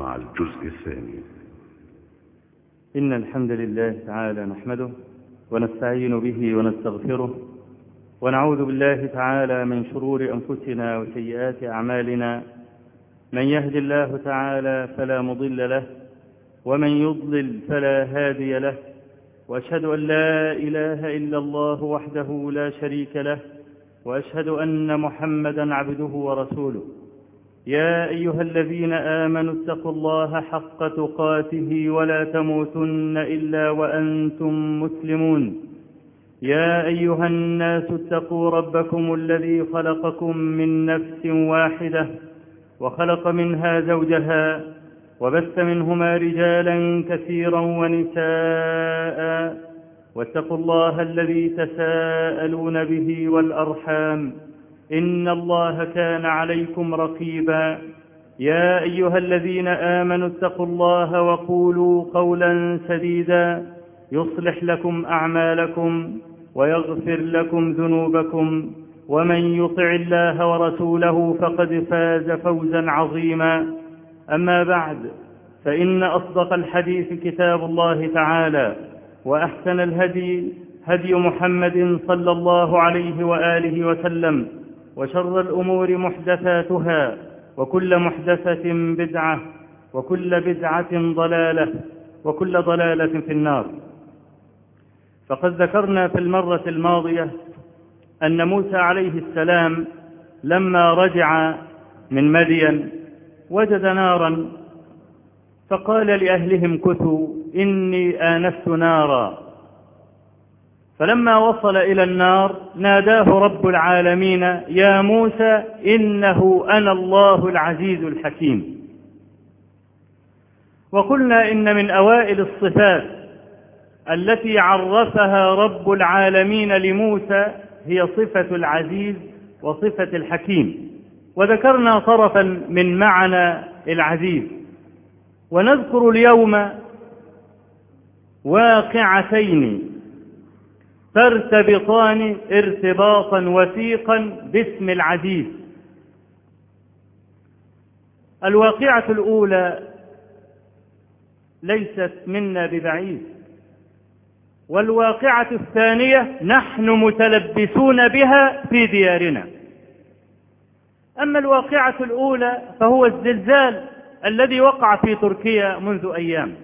مع الجزء الثاني إن الحمد لله تعالى نحمده ونستعين به ونستغفره ونعوذ بالله تعالى من شرور أنفسنا وسيئات أعمالنا من يهد الله تعالى فلا مضل له ومن يضلل فلا هادي له وأشهد أن لا إله إلا الله وحده لا شريك له وأشهد أن محمدا عبده ورسوله يا أيها الذين آمنوا اتقوا الله حق تقاته ولا تموتن إلا وأنتم مسلمون يا أيها الناس اتقوا ربكم الذي خلقكم من نفس واحدة وخلق منها زوجها وبث منهما رجالا كثيرا ونساء واتقوا الله الذي تساءلون به والأرحام إن الله كان عليكم رقيبا يا أيها الذين آمنوا اتقوا الله وقولوا قولا سديدا يصلح لكم أعمالكم ويغفر لكم ذنوبكم ومن يطع الله ورسوله فقد فاز فوزا عظيما أما بعد فإن أصدق الحديث كتاب الله تعالى وأحسن الهدي هدي محمد صلى الله عليه وآله وسلم وشر الأمور محدثاتها وكل محدثة بدعة وكل بدعة ضلالة وكل ضلالة في النار فقد ذكرنا في المرة الماضية أن موسى عليه السلام لما رجع من مدين وجد نارا فقال لأهلهم كثوا إني آنست نارا فلما وصل إلى النار ناداه رب العالمين يا موسى إنه أنا الله العزيز الحكيم وقلنا إن من أوائل الصفات التي عرفها رب العالمين لموسى هي صفة العزيز وصفة الحكيم وذكرنا طرفا من معنى العزيز ونذكر اليوم واقعتين ترتبطان ارتباطا وثيقا باسم العزيز الواقعة الأولى ليست منا ببعيد والواقعة الثانية نحن متلبسون بها في ديارنا أما الواقعة الأولى فهو الزلزال الذي وقع في تركيا منذ أيام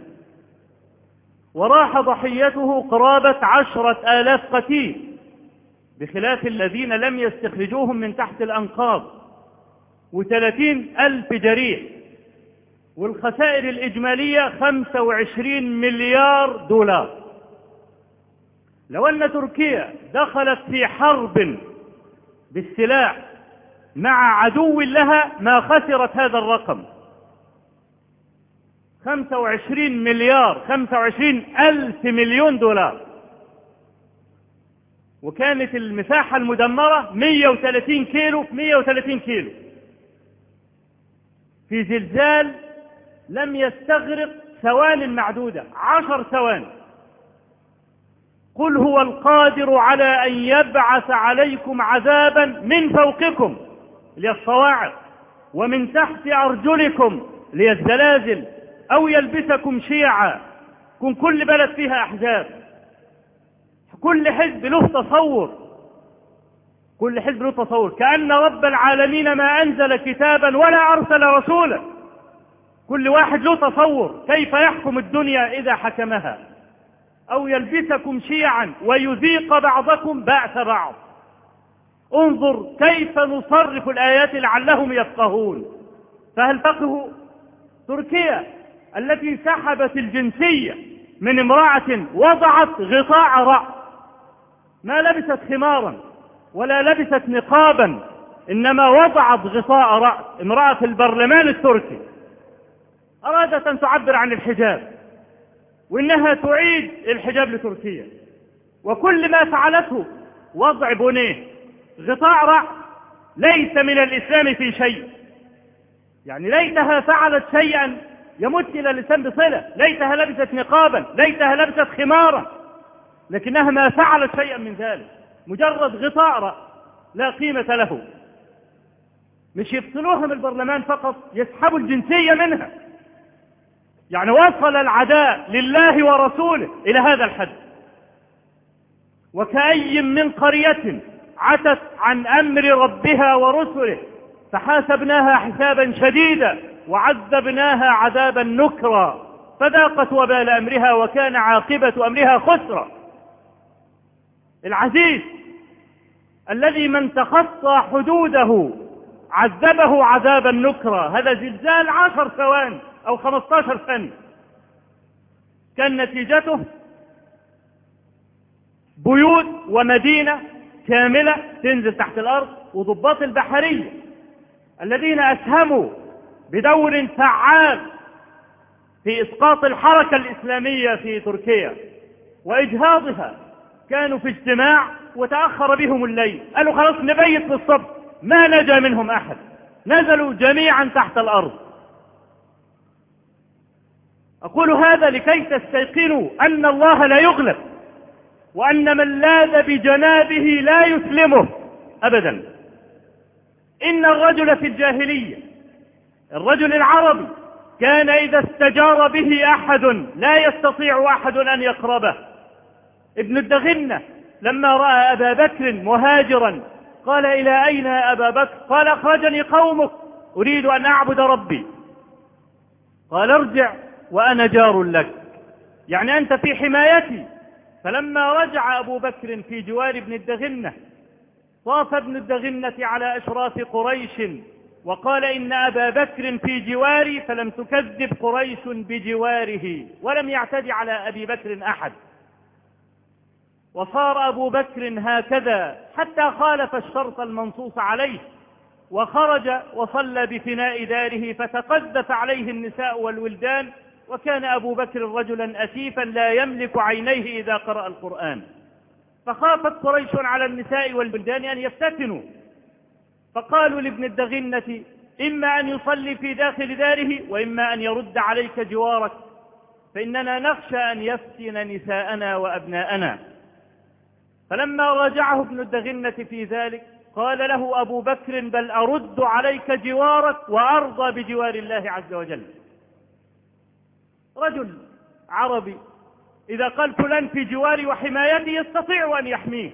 وراح ضحيته قرابة عشرة آلاف قتيل بخلاف الذين لم يستخرجوهم من تحت الأنقاض وثلاثين ألف جريح والخسائر الإجمالية خمسة وعشرين مليار دولار لو أن تركيا دخلت في حرب بالسلاح مع عدو لها ما خسرت هذا الرقم خمسة وعشرين مليار خمسة وعشرين ألف مليون دولار وكانت المساحة المدمرة مية وثلاثين كيلو في مية وثلاثين كيلو في زلزال لم يستغرق ثوان معدودة عشر ثواني قل هو القادر على أن يبعث عليكم عذابا من فوقكم للصواعق ومن تحت أرجلكم للزلازل أو يلبسكم شيعا كن كل بلد فيها أحزاب كل حزب له تصور كل حزب له تصور كأن رب العالمين ما أنزل كتابا ولا أرسل رسولا كل واحد له تصور كيف يحكم الدنيا إذا حكمها أو يلبسكم شيعا ويذيق بعضكم بأس بعض انظر كيف نصرف الآيات لعلهم يفقهون فهل فقهوا تركيا التي سحبت الجنسية من امرأة وضعت غطاء رأس ما لبست خمارا ولا لبست نقابا إنما وضعت غطاء رأس امرأة في البرلمان التركي أرادت أن تعبر عن الحجاب وإنها تعيد الحجاب لتركيا وكل ما فعلته وضع بنيه غطاء رأس ليس من الإسلام في شيء يعني ليتها فعلت شيئا يمت إلى اللسان بصلة ليتها لبست نقابا ليتها لبست خمارا لكنها ما فعلت شيئا من ذلك مجرد غطاء رأس لا قيمة له مش يفصلوها من البرلمان فقط يسحبوا الجنسية منها يعني وصل العداء لله ورسوله إلى هذا الحد وكأي من قرية عتت عن أمر ربها ورسله فحاسبناها حسابا شديدا وعذبناها عذابا نكرا فذاقت وبال أمرها وكان عاقبة أمرها خسرا العزيز الذي من تخطى حدوده عذبه عذابا نكرا هذا زلزال عشر ثواني أو خمستاشر ثانية كان نتيجته بيوت ومدينة كاملة تنزل تحت الأرض وضباط البحرية الذين أسهموا بدور فعال في إسقاط الحركة الإسلامية في تركيا وإجهاضها كانوا في اجتماع وتأخر بهم الليل قالوا خلاص نبيت في الصبح ما نجا منهم أحد نزلوا جميعا تحت الأرض أقول هذا لكي تستيقنوا أن الله لا يغلب وأن من لاذ بجنابه لا يسلمه أبدا إن الرجل في الجاهلية الرجل العربي كان إذا استجار به أحد لا يستطيع أحد أن يقربه ابن الدغنة لما رأى أبا بكر مهاجرا قال إلى أين يا أبا بكر قال أخرجني قومك أريد أن أعبد ربي قال ارجع وأنا جار لك يعني أنت في حمايتي فلما رجع أبو بكر في جوار ابن الدغنة طاف ابن الدغنة على أشراف قريش وقال إن أبا بكر في جواري فلم تكذب قريش بجواره ولم يعتدي على أبي بكر أحد وصار أبو بكر هكذا حتى خالف الشرط المنصوص عليه وخرج وصلى بفناء داره فتقذف عليه النساء والولدان وكان أبو بكر رجلا أسيفا لا يملك عينيه إذا قرأ القرآن فخافت قريش على النساء والبلدان أن يفتتنوا فقالوا لابن الدغنة إما أن يصلي في داخل داره وإما أن يرد عليك جوارك فإننا نخشى أن يفتن نساءنا وأبناءنا فلما راجعه ابن الدغنة في ذلك قال له أبو بكر بل أرد عليك جوارك وأرضى بجوار الله عز وجل رجل عربي إذا قال فلان في جواري وحمايتي يستطيع أن يحميه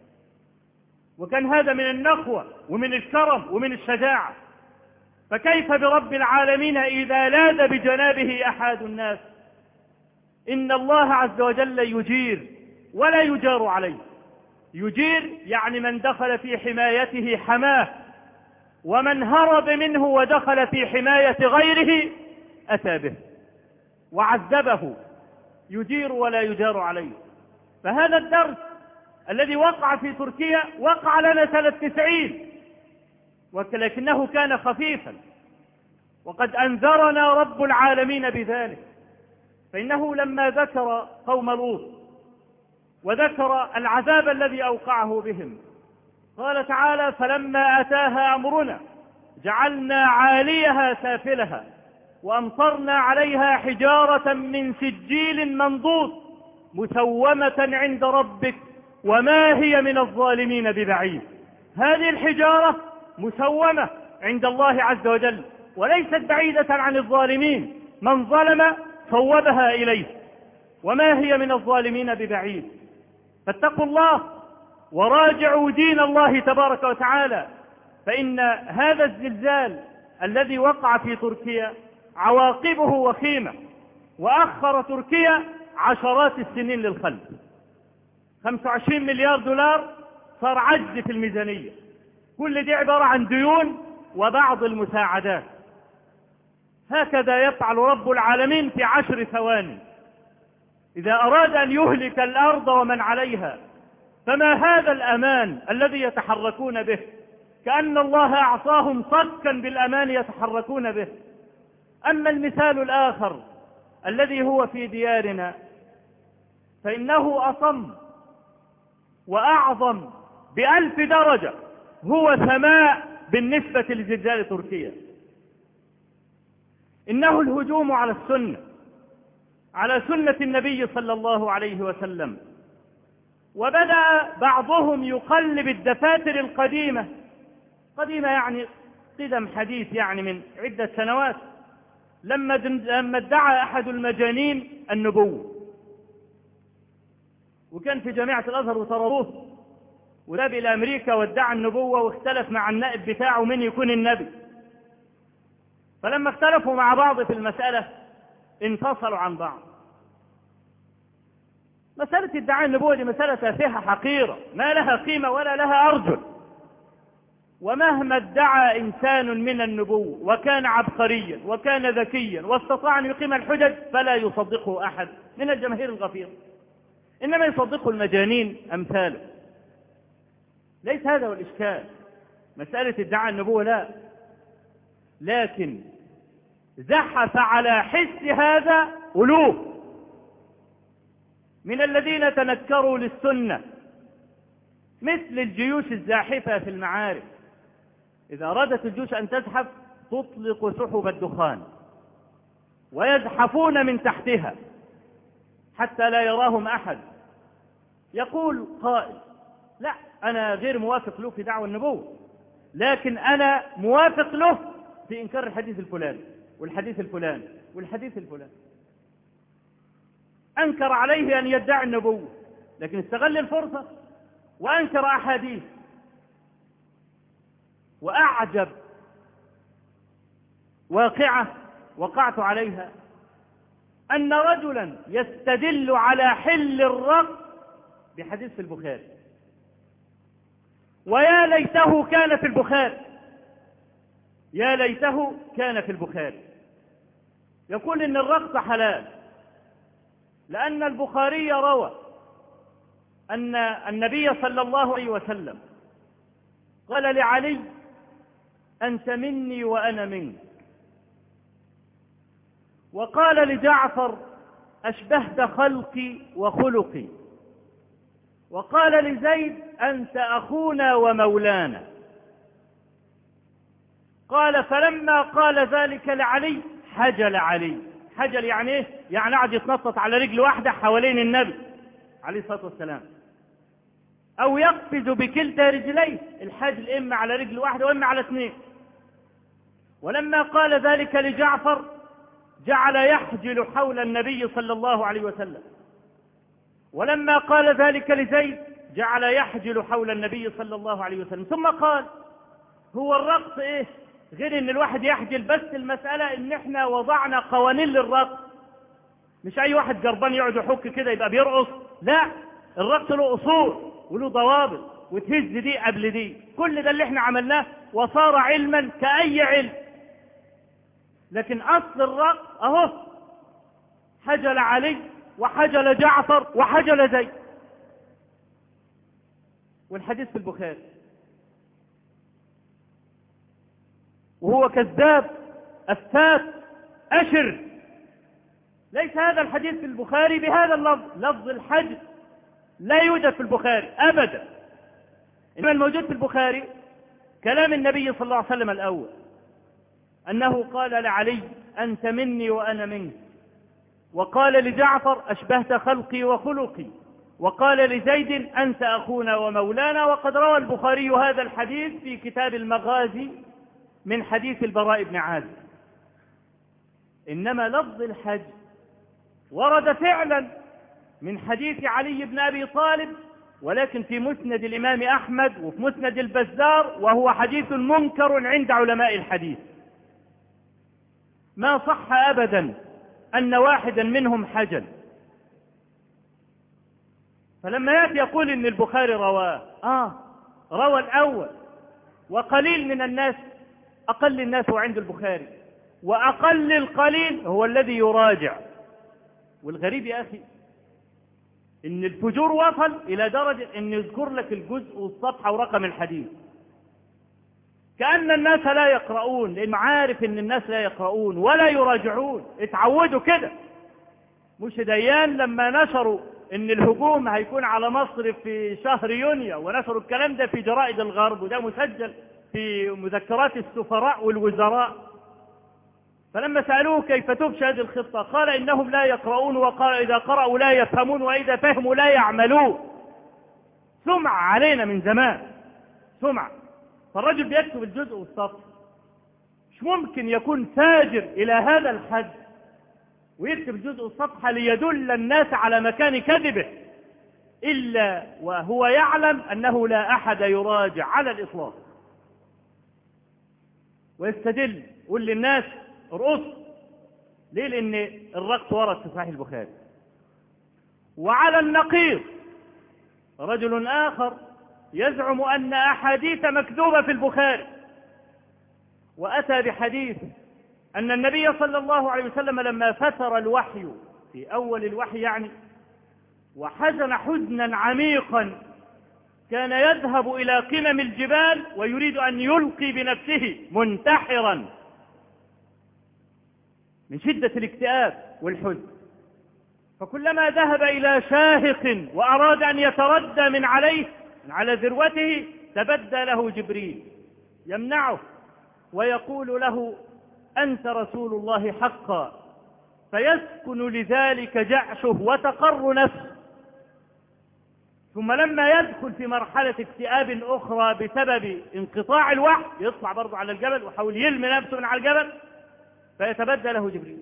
وكان هذا من النخوة ومن الكرم ومن الشجاعة فكيف برب العالمين إذا لاذ بجنابه أحد الناس إن الله عز وجل يجير ولا يجار عليه يجير يعني من دخل في حمايته حماه ومن هرب منه ودخل في حماية غيره أتى به وعذبه يجير ولا يجار عليه فهذا الدرس الذي وقع في تركيا وقع لنا سنة تسعين ولكنه كان خفيفا وقد أنذرنا رب العالمين بذلك فإنه لما ذكر قوم لوط وذكر العذاب الذي أوقعه بهم قال تعالى فلما أتاها أمرنا جعلنا عاليها سافلها وأمطرنا عليها حجارة من سجيل منضود مسومة عند ربك وما هي من الظالمين ببعيد هذه الحجارة مسومة عند الله عز وجل وليست بعيدة عن الظالمين من ظلم صوبها إليه وما هي من الظالمين ببعيد فاتقوا الله وراجعوا دين الله تبارك وتعالى فإن هذا الزلزال الذي وقع في تركيا عواقبه وخيمة وأخر تركيا عشرات السنين للخلف 25 مليار دولار صار عجز في الميزانية كل دي عبارة عن ديون وبعض المساعدات هكذا يفعل رب العالمين في عشر ثواني إذا أراد أن يهلك الأرض ومن عليها فما هذا الأمان الذي يتحركون به كأن الله أعطاهم صكا بالأمان يتحركون به أما المثال الآخر الذي هو في ديارنا فإنه أصم وأعظم بألف درجة هو سماء بالنسبة لزلزال تركيا إنه الهجوم على السنة على سنة النبي صلى الله عليه وسلم وبدأ بعضهم يقلب الدفاتر القديمة قديمة يعني قدم حديث يعني من عدة سنوات لما لما ادعى أحد المجانين النبوة وكان في جامعة الأزهر وطردوه وذهب إلى أمريكا وادعى النبوة واختلف مع النائب بتاعه من يكون النبي فلما اختلفوا مع بعض في المسألة انفصلوا عن بعض مسألة ادعاء النبوة دي مسألة تافهة حقيرة ما لها قيمة ولا لها أرجل ومهما ادعى إنسان من النبوة وكان عبقريا وكان ذكيا واستطاع أن يقيم الحجج فلا يصدقه أحد من الجماهير الغفيرة إنما يصدقه المجانين أمثاله ليس هذا هو الإشكال مسألة ادعاء النبوة لا لكن زحف على حس هذا ألوف من الذين تنكروا للسنة مثل الجيوش الزاحفة في المعارك إذا أرادت الجيوش أن تزحف تطلق سحب الدخان ويزحفون من تحتها حتى لا يراهم أحد يقول قائل لا أنا غير موافق له في دعوة النبوة لكن أنا موافق له في إنكار الحديث الفلاني والحديث الفلاني والحديث الفلاني أنكر عليه أن يدعي النبوة لكن استغل الفرصة وأنكر أحاديث وأعجب واقعة وقعت عليها أن رجلا يستدل على حل الرق بحديث في البخاري ويا ليته كان في البخاري يا ليته كان في البخاري يقول إن الرقص حلال لأن البخاري روى أن النبي صلى الله عليه وسلم قال لعلي أنت مني وأنا منك وقال لجعفر أشبهت خلقي وخلقي وقال لزيد أنت أخونا ومولانا قال فلما قال ذلك لعلي حجل علي حجل يعني ايه يعني قعد يتنطط على رجل واحدة حوالين النبي عليه الصلاة والسلام أو يقفز بكلتا رجليه الحجل إما على رجل واحدة وإما على اثنين ولما قال ذلك لجعفر جعل يحجل حول النبي صلى الله عليه وسلم ولما قال ذلك لزيد جعل يحجل حول النبي صلى الله عليه وسلم ثم قال هو الرقص ايه غير ان الواحد يحجل بس المسألة ان احنا وضعنا قوانين للرقص مش اي واحد جربان يقعد يحك كده يبقى بيرقص لا الرقص له اصول وله ضوابط وتهز دي قبل دي كل ده اللي احنا عملناه وصار علما كأي علم لكن اصل الرقص اهو حجل علي وحجل جعفر وحجل زيد والحديث في البخاري وهو كذاب أفات أشر ليس هذا الحديث في البخاري بهذا اللفظ لفظ الحج لا يوجد في البخاري أبدا إنما الموجود في البخاري كلام النبي صلى الله عليه وسلم الأول أنه قال لعلي أنت مني وأنا منك وقال لجعفر أشبهت خلقي وخلقي وقال لزيد أنت أخونا ومولانا وقد روى البخاري هذا الحديث في كتاب المغازي من حديث البراء بن عازب إنما لفظ الحج ورد فعلا من حديث علي بن أبي طالب ولكن في مسند الإمام أحمد وفي مسند البزار وهو حديث منكر عند علماء الحديث ما صح أبدا أن واحدا منهم حجل فلما يأتي يقول إن البخاري رواه آه روى الأول وقليل من الناس أقل الناس هو عند البخاري وأقل القليل هو الذي يراجع والغريب يا أخي إن الفجور وصل إلى درجة إن يذكر لك الجزء والصفحة ورقم الحديث كأن الناس لا يقرؤون لأنه عارف إن الناس لا يقرؤون ولا يراجعون اتعودوا كده مش ديان لما نشروا إن الهجوم هيكون على مصر في شهر يونيو ونشروا الكلام ده في جرائد الغرب وده مسجل في مذكرات السفراء والوزراء فلما سألوه كيف تفشى هذه الخطة قال إنهم لا يقرؤون وقال إذا قرأوا لا يفهمون وإذا فهموا لا يعملون سمع علينا من زمان سمع فالرجل بيكتب الجزء والسطر مش ممكن يكون فاجر إلى هذا الحد ويكتب جزء الصفحة ليدل الناس على مكان كذبه إلا وهو يعلم أنه لا أحد يراجع على الإطلاق ويستدل يقول للناس ارقصوا ليه لأن الرقص ورد في صحيح البخاري وعلى النقيض رجل آخر يزعم أن أحاديث مكذوبة في البخاري وأتى بحديث أن النبي صلى الله عليه وسلم لما فتر الوحي في أول الوحي يعني وحزن حزنا عميقا كان يذهب إلى قمم الجبال ويريد أن يلقي بنفسه منتحرا من شدة الاكتئاب والحزن فكلما ذهب إلى شاهق وأراد أن يتردى من عليه من على ذروته تبدى له جبريل يمنعه ويقول له أنت رسول الله حقا فيسكن لذلك جعشه وتقر نفسه ثم لما يدخل في مرحلة اكتئاب أخرى بسبب انقطاع الوحي يطلع برضه على الجبل ويحاول يلمي نفسه من على الجبل فيتبدى له جبريل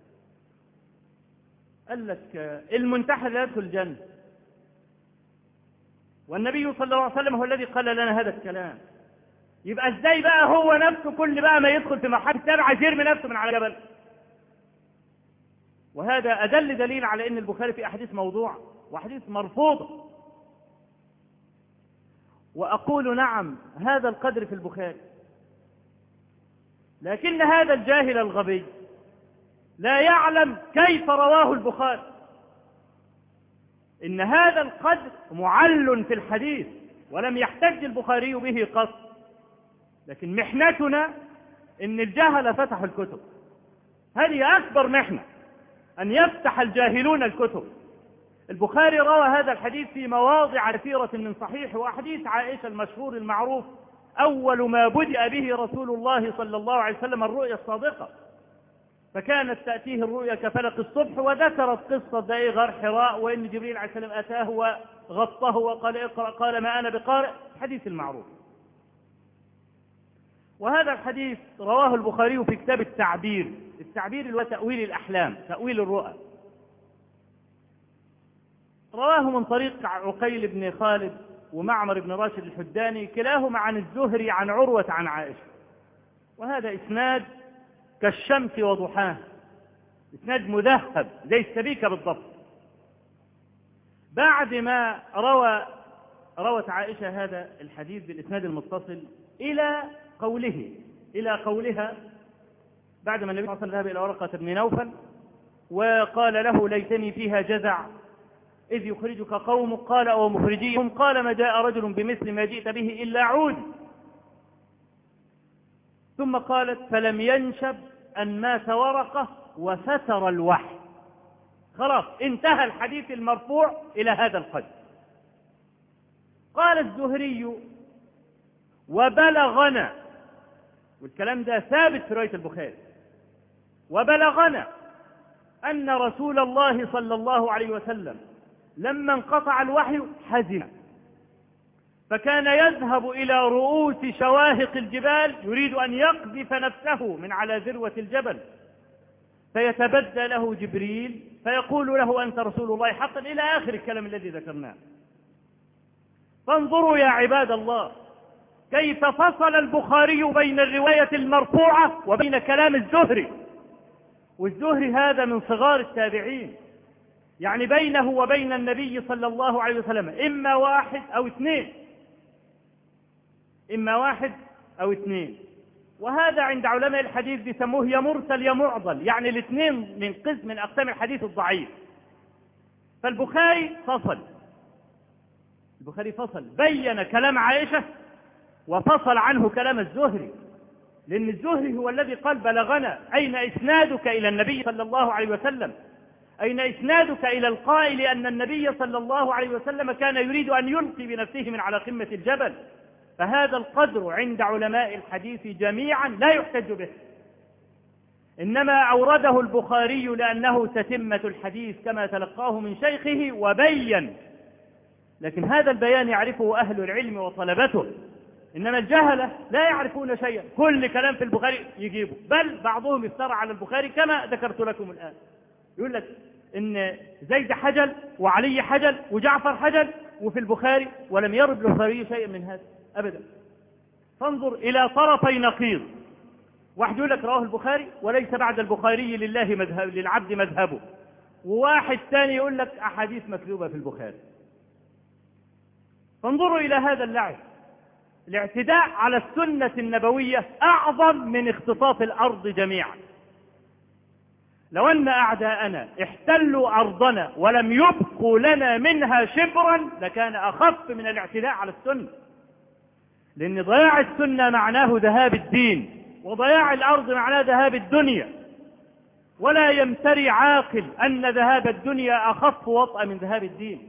قال لك المنتحر لا يدخل الجنة والنبي صلى الله عليه وسلم هو الذي قال لنا هذا الكلام يبقى ازاي بقى هو نفسه كل بقى ما يدخل في مرحله التابع عايز يرمي نفسه من على جبل وهذا ادل دليل على ان البخاري في احاديث موضوع واحاديث مرفوضه واقول نعم هذا القدر في البخاري لكن هذا الجاهل الغبي لا يعلم كيف رواه البخاري ان هذا القدر معل في الحديث ولم يحتج البخاري به قط لكن محنتنا ان الجهل فتحوا الكتب هذه اكبر محنه ان يفتح الجاهلون الكتب البخاري روى هذا الحديث في مواضع كثيرة من صحيح وحديث عائشة المشهور المعروف أول ما بدأ به رسول الله صلى الله عليه وسلم الرؤيا الصادقة فكانت تأتيه الرؤيا كفلق الصبح وذكرت قصة دقيق غار حراء وإن جبريل عليه السلام أتاه وغطاه وقال اقرأ قال ما أنا بقارئ حديث المعروف وهذا الحديث رواه البخاري في كتاب التعبير التعبير اللي هو تأويل الأحلام تأويل الرؤى رواه من طريق عقيل بن خالد ومعمر بن راشد الحداني كلاهما عن الزهري عن عروة عن عائشة وهذا إسناد كالشمس وضحاها إسناد مذهب زي السبيكة بالضبط بعد ما روى روت عائشة هذا الحديث بالإسناد المتصل إلى قوله إلى قولها بعد ما النبي صلى الله عليه وسلم ذهب إلى ورقة بن نوفل وقال له ليتني فيها جزع إذ يخرجك قومك قال أو مخرجيهم قال ما جاء رجل بمثل ما جئت به إلا عود ثم قالت فلم ينشب أن مات ورقة وفتر الوحي خلاص انتهى الحديث المرفوع إلى هذا القدر قال الزهري وبلغنا والكلام ده ثابت في رواية البخاري وبلغنا أن رسول الله صلى الله عليه وسلم لما انقطع الوحي حزن فكان يذهب إلى رؤوس شواهق الجبال يريد أن يقذف نفسه من على ذروة الجبل فيتبدى له جبريل فيقول له أنت رسول الله حقا إلى آخر الكلام الذي ذكرناه فانظروا يا عباد الله كيف فصل البخاري بين الرواية المرفوعة وبين كلام الزهري والزهري هذا من صغار التابعين يعني بينه وبين النبي صلى الله عليه وسلم إما واحد أو اثنين إما واحد أو اثنين وهذا عند علماء الحديث بيسموه يا مرسل يا معضل يعني الاثنين من قسم من أقسام الحديث الضعيف فالبخاري فصل البخاري فصل بين كلام عائشة وفصل عنه كلام الزهري لأن الزهري هو الذي قال بلغنا أين إسنادك إلى النبي صلى الله عليه وسلم أين إسنادك إلى القائل أن النبي صلى الله عليه وسلم كان يريد أن يلقي بنفسه من على قمة الجبل فهذا القدر عند علماء الحديث جميعا لا يحتج به إنما أورده البخاري لأنه تتمة الحديث كما تلقاه من شيخه وبين لكن هذا البيان يعرفه أهل العلم وطلبته إنما الجهلة لا يعرفون شيئا كل كلام في البخاري يجيبه بل بعضهم افترى على البخاري كما ذكرت لكم الآن يقول لك إن زيد حجل وعلي حجل وجعفر حجل وفي البخاري ولم يرد البخاري شيئا من هذا أبدا فانظر إلى طرفي نقيض واحد يقول لك رواه البخاري وليس بعد البخاري لله مذهب للعبد مذهبه وواحد ثاني يقول لك أحاديث مكذوبة في البخاري فانظروا إلى هذا اللعب الاعتداء على السنة النبوية أعظم من اختطاف الأرض جميعا لو أن أعداءنا احتلوا أرضنا ولم يبقوا لنا منها شبرا لكان أخف من الاعتداء على السنة لأن ضياع السنة معناه ذهاب الدين وضياع الأرض معناه ذهاب الدنيا ولا يمتري عاقل أن ذهاب الدنيا أخف وطأ من ذهاب الدين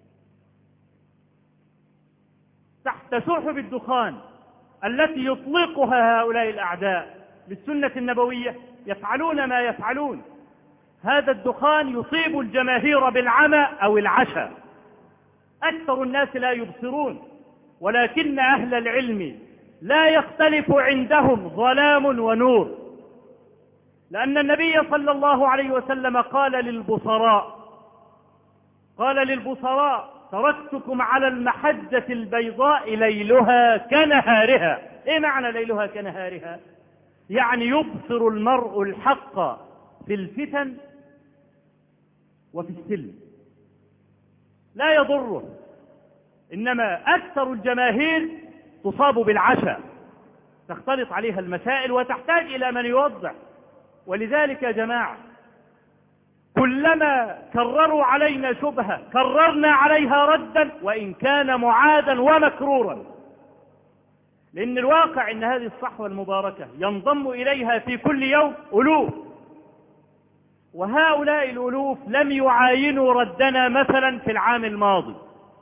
تحت سحب الدخان التي يطلقها هؤلاء الأعداء للسنة النبوية يفعلون ما يفعلون هذا الدخان يصيب الجماهير بالعمى أو العشى أكثر الناس لا يبصرون ولكن أهل العلم لا يختلف عندهم ظلام ونور لأن النبي صلى الله عليه وسلم قال للبصراء قال للبصراء تركتكم على المحجة البيضاء ليلها كنهارها ايه معنى ليلها كنهارها يعني يبصر المرء الحق في الفتن وفي السلم لا يضره انما اكثر الجماهير تصاب بالعشاء تختلط عليها المسائل وتحتاج الى من يوضح ولذلك يا جماعه كلما كرروا علينا شبهه كررنا عليها ردا وان كان معادا ومكرورا لان الواقع ان هذه الصحوه المباركه ينضم اليها في كل يوم الوف وهؤلاء الالوف لم يعاينوا ردنا مثلا في العام الماضي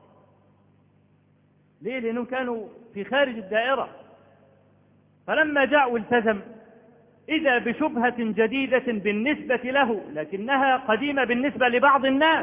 ليه لانهم كانوا في خارج الدائره فلما جاء والتزم إذا بشبهة جديدة بالنسبة له لكنها قديمة بالنسبة لبعض الناس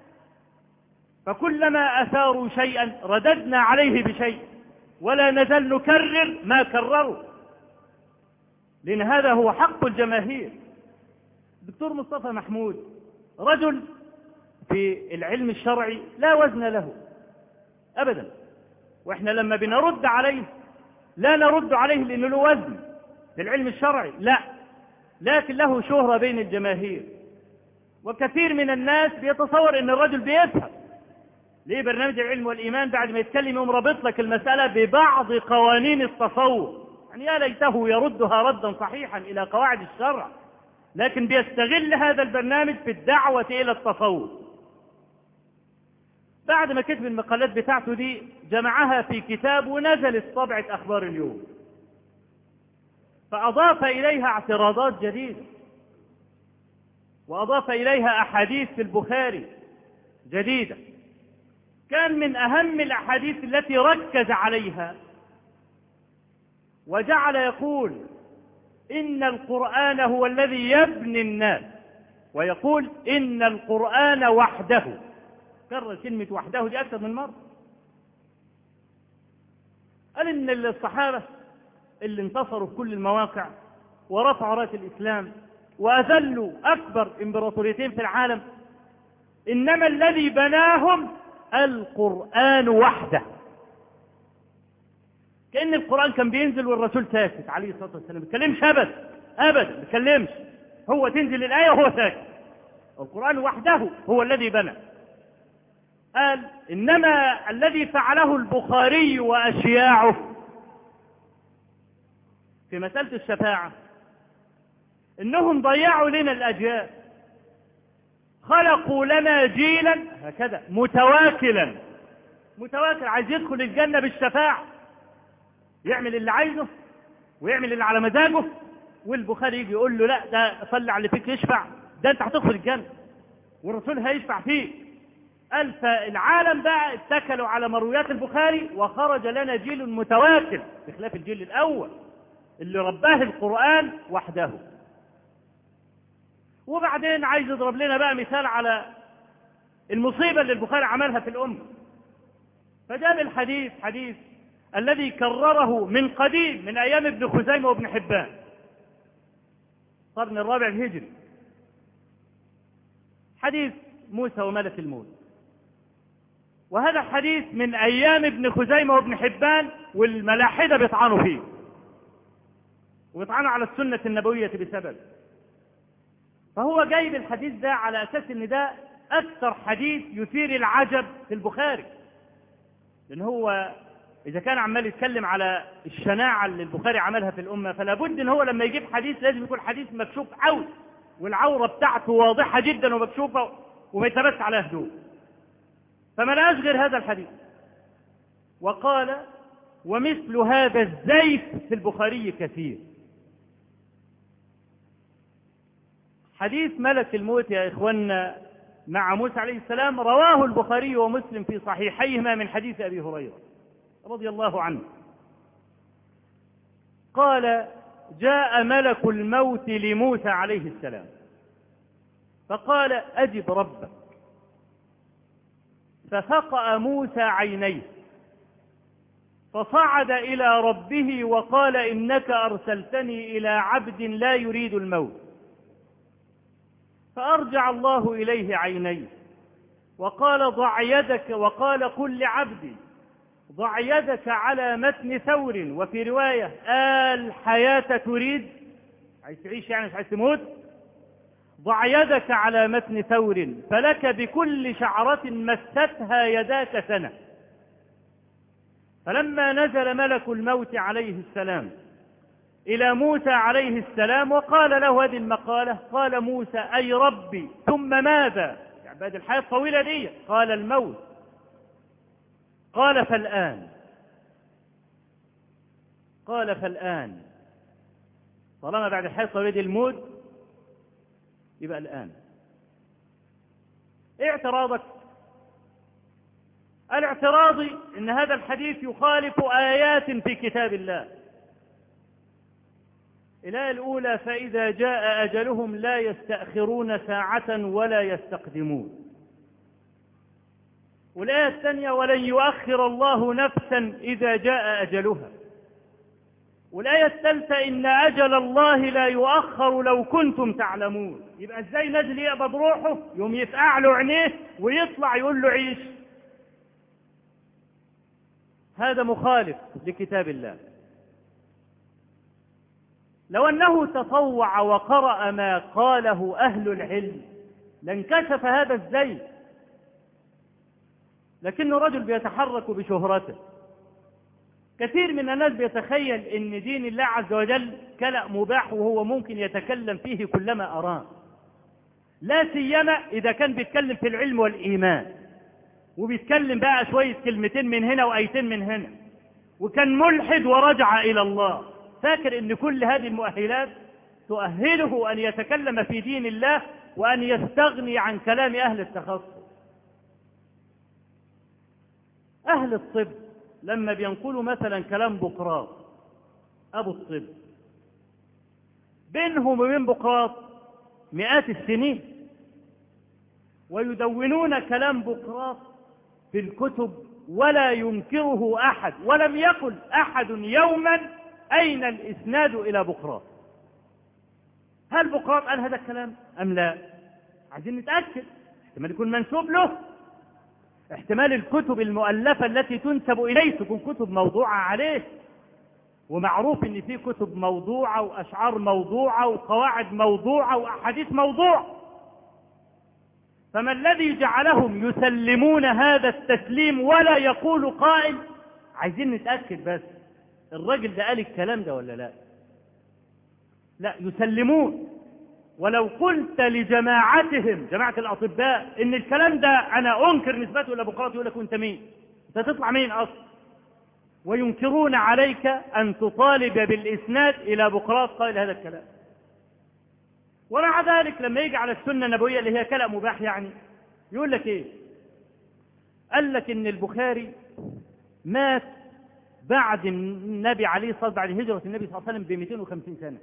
فكلما أثاروا شيئا رددنا عليه بشيء ولا نزل نكرر ما كرروا لأن هذا هو حق الجماهير الدكتور مصطفى محمود رجل في العلم الشرعي لا وزن له أبدا وإحنا لما بنرد عليه لا نرد عليه لأنه له وزن في العلم الشرعي لا لكن له شهرة بين الجماهير وكثير من الناس بيتصور ان الرجل بيفهم ليه برنامج العلم والإيمان بعد ما يتكلم يوم رابط لك المسألة ببعض قوانين التصور يعني يا ليته يردها ردا صحيحا إلى قواعد الشرع لكن بيستغل هذا البرنامج في الدعوة إلى التصور بعد ما كتب المقالات بتاعته دي جمعها في كتاب ونزلت طبعة أخبار اليوم فأضاف إليها اعتراضات جديدة وأضاف إليها أحاديث في البخاري جديدة كان من أهم الأحاديث التي ركز عليها وجعل يقول إن القرآن هو الذي يبني الناس ويقول إن القرآن وحده كرر كلمة وحده دي أكثر من مرة قال إن الصحابة اللي انتصروا في كل المواقع ورفعوا راس الإسلام وأذلوا أكبر إمبراطوريتين في العالم إنما الذي بناهم القرآن وحده كأن القرآن كان بينزل والرسول ساكت عليه الصلاة والسلام ما بيتكلمش أبدا أبدا ما بيتكلمش هو تنزل الآية وهو ساكت القرآن وحده هو الذي بنى قال إنما الذي فعله البخاري وأشياعه في مسألة الشفاعة إنهم ضيعوا لنا الأجيال خلقوا لنا جيلا هكذا متواكلا متواكل عايز يدخل الجنة بالشفاعة يعمل اللي عايزه ويعمل اللي على مزاجه والبخاري يجي يقول له لا ده صلي على اللي فيك يشفع ده انت هتدخل الجنة والرسول هيشفع فيك قال فالعالم بقى اتكلوا على مرويات البخاري وخرج لنا جيل متواكل بخلاف الجيل الأول اللي رباه القرآن وحده وبعدين عايز يضرب لنا بقى مثال على المصيبة اللي البخاري عملها في الأمة فجاب الحديث حديث الذي كرره من قديم من أيام ابن خزيمة وابن حبان القرن الرابع الهجري حديث موسى وملك الموت وهذا حديث من أيام ابن خزيمة وابن حبان والملاحدة بيطعنوا فيه ويطعنوا على السنة النبوية بسبب فهو جايب الحديث ده على أساس إن ده أكثر حديث يثير العجب في البخاري لأن هو إذا كان عمال يتكلم على الشناعة اللي البخاري عملها في الأمة فلا بد إن هو لما يجيب حديث لازم يكون حديث مكشوف عود والعورة بتاعته واضحة جدا ومكشوفة وما يتبس على هدوء فما لقاش غير هذا الحديث وقال ومثل هذا الزيف في البخاري كثير حديث ملك الموت يا إخواننا مع موسى عليه السلام رواه البخاري ومسلم في صحيحيهما من حديث أبي هريرة رضي الله عنه قال جاء ملك الموت لموسى عليه السلام فقال أجب ربك ففقأ موسى عينيه فصعد إلى ربه وقال إنك أرسلتني إلى عبد لا يريد الموت فأرجع الله إليه عينيه وقال ضع يدك وقال قل لعبدي ضع يدك على متن ثور وفي رواية آل حياة تريد عايز تعيش يعني مش عايز تموت ضع يدك على متن ثور فلك بكل شعرة مستها يداك سنة فلما نزل ملك الموت عليه السلام إلى موسى عليه السلام وقال له هذه المقالة قال موسى أي ربي ثم ماذا يعني بعد الحياة الطويلة دي قال الموت قال فالآن قال فالآن طالما بعد الحياة الطويلة دي الموت يبقى الآن ايه اعتراضك الاعتراض ان هذا الحديث يخالف آيات في كتاب الله الآية الأولى فإذا جاء أجلهم لا يستأخرون ساعة ولا يستقدمون والآية الثانية ولن يؤخر الله نفسا إذا جاء أجلها والآية الثالثة إن أجل الله لا يؤخر لو كنتم تعلمون يبقى إزاي نازل يقبض روحه يوم يفقع له عينيه ويطلع يقول له عيش هذا مخالف لكتاب الله لو أنه تطوع وقرأ ما قاله أهل العلم لانكشف هذا الزيت لكنه رجل بيتحرك بشهرته كثير من الناس بيتخيل ان دين الله عز وجل كلأ مباح وهو ممكن يتكلم فيه كلما اراد لا سيما اذا كان بيتكلم في العلم والايمان وبيتكلم بقى شويه كلمتين من هنا وايتين من هنا وكان ملحد ورجع الى الله فاكر ان كل هذه المؤهلات تؤهله ان يتكلم في دين الله وان يستغني عن كلام اهل التخصص اهل الطب لما بينقلوا مثلا كلام بقراط ابو الطب بينهم وبين بقراط مئات السنين ويدونون كلام بقراط في الكتب ولا ينكره احد ولم يقل احد يوما اين الاسناد الى بقراط هل بقراط قال هذا الكلام ام لا عايزين نتاكد احتمال يكون منسوب له احتمال الكتب المؤلفة التي تنسب إليه تكون كتب موضوعة عليه ومعروف ان في كتب موضوعة واشعار موضوعة وقواعد موضوعة واحاديث موضوع فما الذي جعلهم يسلمون هذا التسليم ولا يقول قائل عايزين نتأكد بس الراجل ده قال الكلام ده ولا لا لا يسلمون ولو قلت لجماعتهم جماعة الأطباء إن الكلام ده أنا أنكر نسبته إلى بقراط يقول لك أنت مين؟ أنت تطلع مين أصلا؟ وينكرون عليك أن تطالب بالإسناد إلى بقراط قائل هذا الكلام. ومع ذلك لما يجي على السنة النبوية اللي هي كلام مباح يعني يقول لك إيه؟ قال لك إن البخاري مات بعد النبي عليه الصلاة والسلام بعد هجرة النبي صلى الله عليه وسلم ب 250 سنة.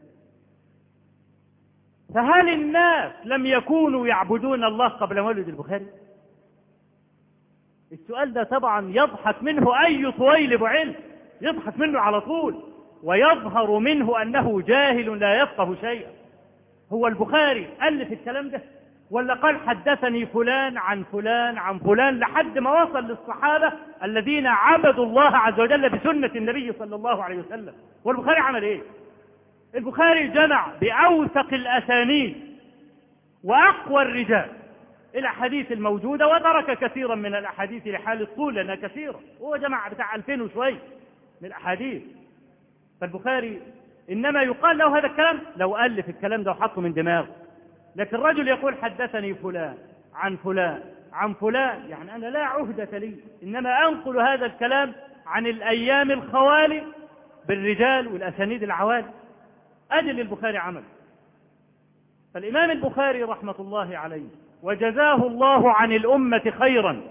فهل الناس لم يكونوا يعبدون الله قبل مولد البخاري السؤال ده طبعا يضحك منه اي طويلب علم يضحك منه على طول ويظهر منه أنه جاهل لا يفقه شيئا هو البخاري ألف الكلام ده ولا قال حدثني فلان عن فلان عن فلان لحد ما وصل للصحابة الذين عبدوا الله عز وجل بسنة النبي صلى الله عليه وسلم والبخاري عمل ايه البخاري جمع بأوثق الأسانيد وأقوى الرجال الأحاديث الموجودة وترك كثيرا من الأحاديث لحال الطول لأنها كثيرة هو جمع بتاع 2000 وشوي من الأحاديث فالبخاري إنما يقال له هذا الكلام لو ألف الكلام ده وحطه من دماغه لكن الرجل يقول حدثني فلان عن فلان عن فلان يعني أنا لا عهدة لي إنما أنقل هذا الكلام عن الأيام الخوالي بالرجال والأسانيد العوالي أجل البخاري عمل فالإمام البخاري رحمة الله عليه وجزاه الله عن الأمة خيرا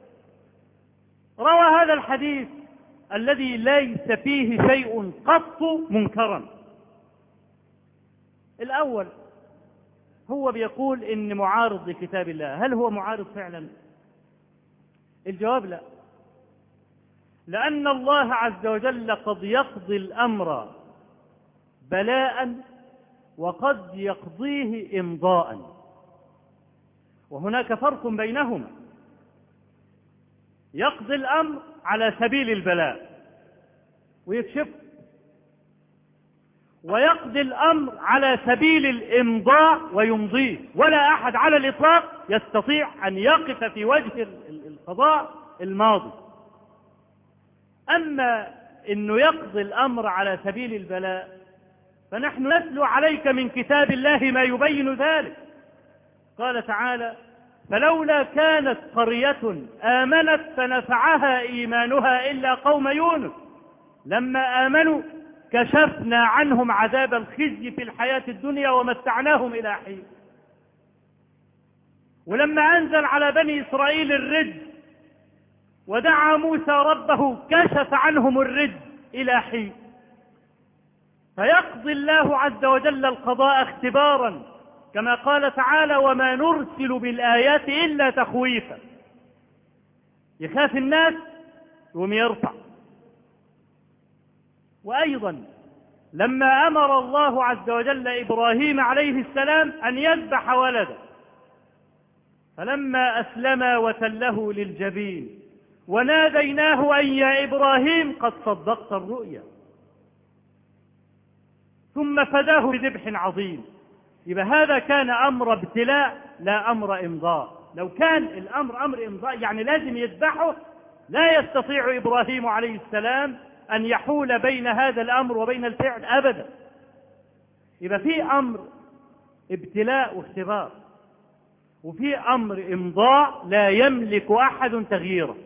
روى هذا الحديث الذي ليس فيه شيء قط منكرا الأول هو بيقول إن معارض لكتاب الله هل هو معارض فعلا الجواب لا لأن الله عز وجل قد يقضي الأمر بلاء وقد يقضيه إمضاء وهناك فرق بينهما يقضي الأمر على سبيل البلاء ويكشف ويقضي الأمر على سبيل الإمضاء ويمضيه ولا أحد على الإطلاق يستطيع أن يقف في وجه القضاء الماضي أما أنه يقضي الأمر على سبيل البلاء فنحن نتلو عليك من كتاب الله ما يبين ذلك قال تعالى فلولا كانت قرية آمنت فنفعها إيمانها إلا قوم يونس لما آمنوا كشفنا عنهم عذاب الخزي في الحياة الدنيا ومتعناهم إلى حين ولما أنزل على بني إسرائيل الرد ودعا موسى ربه كشف عنهم الرد إلى حين فيقضي الله عز وجل القضاء اختبارا كما قال تعالى وما نرسل بالآيات إلا تخويفا يخاف الناس يقوم يرفع وأيضا لما أمر الله عز وجل إبراهيم عليه السلام أن يذبح ولده فلما أسلم وتله للجبين وناديناه أن يا إبراهيم قد صدقت الرؤيا ثم فداه بذبح عظيم يبقى هذا كان أمر ابتلاء لا أمر إمضاء لو كان الأمر أمر إمضاء يعني لازم يذبحه لا يستطيع إبراهيم عليه السلام أن يحول بين هذا الأمر وبين الفعل أبدا يبقى في أمر ابتلاء واختبار وفي أمر إمضاء لا يملك أحد تغييره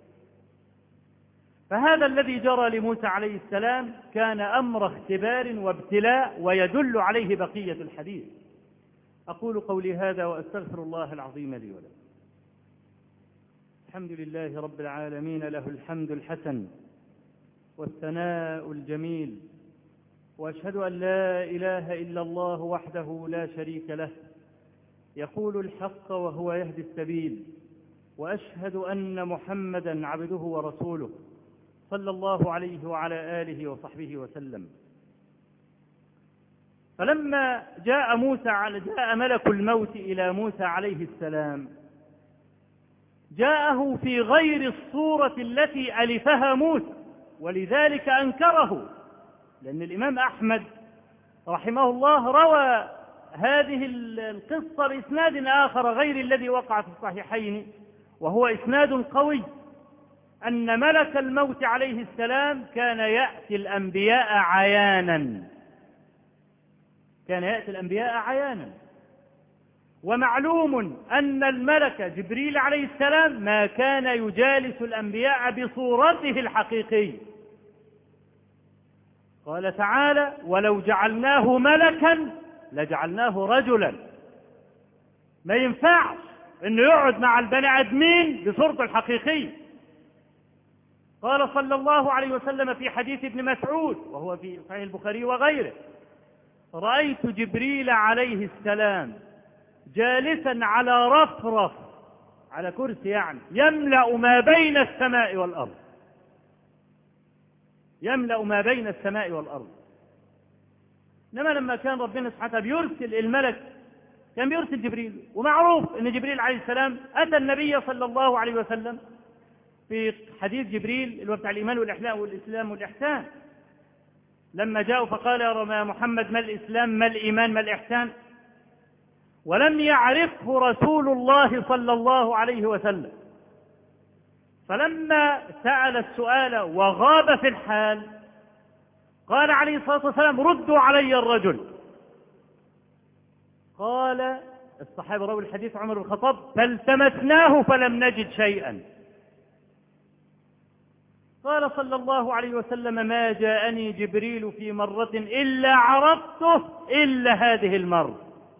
فهذا الذي جرى لموسى عليه السلام كان أمر اختبار وابتلاء ويدل عليه بقية الحديث أقول قولي هذا وأستغفر الله العظيم لي ولكم الحمد لله رب العالمين له الحمد الحسن والثناء الجميل واشهد ان لا اله الا الله وحده لا شريك له يقول الحق وهو يهدي السبيل واشهد ان محمدا عبده ورسوله صلى الله عليه وعلى اله وصحبه وسلم فلما جاء موسى على جاء ملك الموت الى موسى عليه السلام جاءه في غير الصوره التي الفها موسى ولذلك أنكره لأن الإمام أحمد رحمه الله روى هذه القصة بإسناد آخر غير الذي وقع في الصحيحين وهو إسناد قوي أن ملك الموت عليه السلام كان يأتي الأنبياء عيانا كان يأتي الأنبياء عيانا ومعلوم أن الملك جبريل عليه السلام ما كان يجالس الأنبياء بصورته الحقيقية قال تعالى ولو جعلناه ملكا لجعلناه رجلا ما ينفعش انه يقعد مع البني ادمين بصورته الحقيقيه قال صلى الله عليه وسلم في حديث ابن مسعود وهو في صحيح البخاري وغيره رايت جبريل عليه السلام جالسا على رفرف على كرسي يعني يملا ما بين السماء والارض يملأ ما بين السماء والأرض إنما لما كان ربنا سبحانه وتعالى بيرسل الملك كان بيرسل جبريل ومعروف أن جبريل عليه السلام أتى النبي صلى الله عليه وسلم في حديث جبريل اللي هو بتاع الإيمان والإحلام والإسلام والإحسان لما جاءوا فقال يا محمد ما الإسلام ما الإيمان ما الإحسان ولم يعرفه رسول الله صلى الله عليه وسلم فلما سأل السؤال وغاب في الحال قال عليه الصلاة والسلام ردوا علي الرجل قال الصحابة روي الحديث عمر بن الخطاب فالتمسناه فلم نجد شيئا قال صلى الله عليه وسلم ما جاءني جبريل في مرة إلا عرفته إلا هذه المرة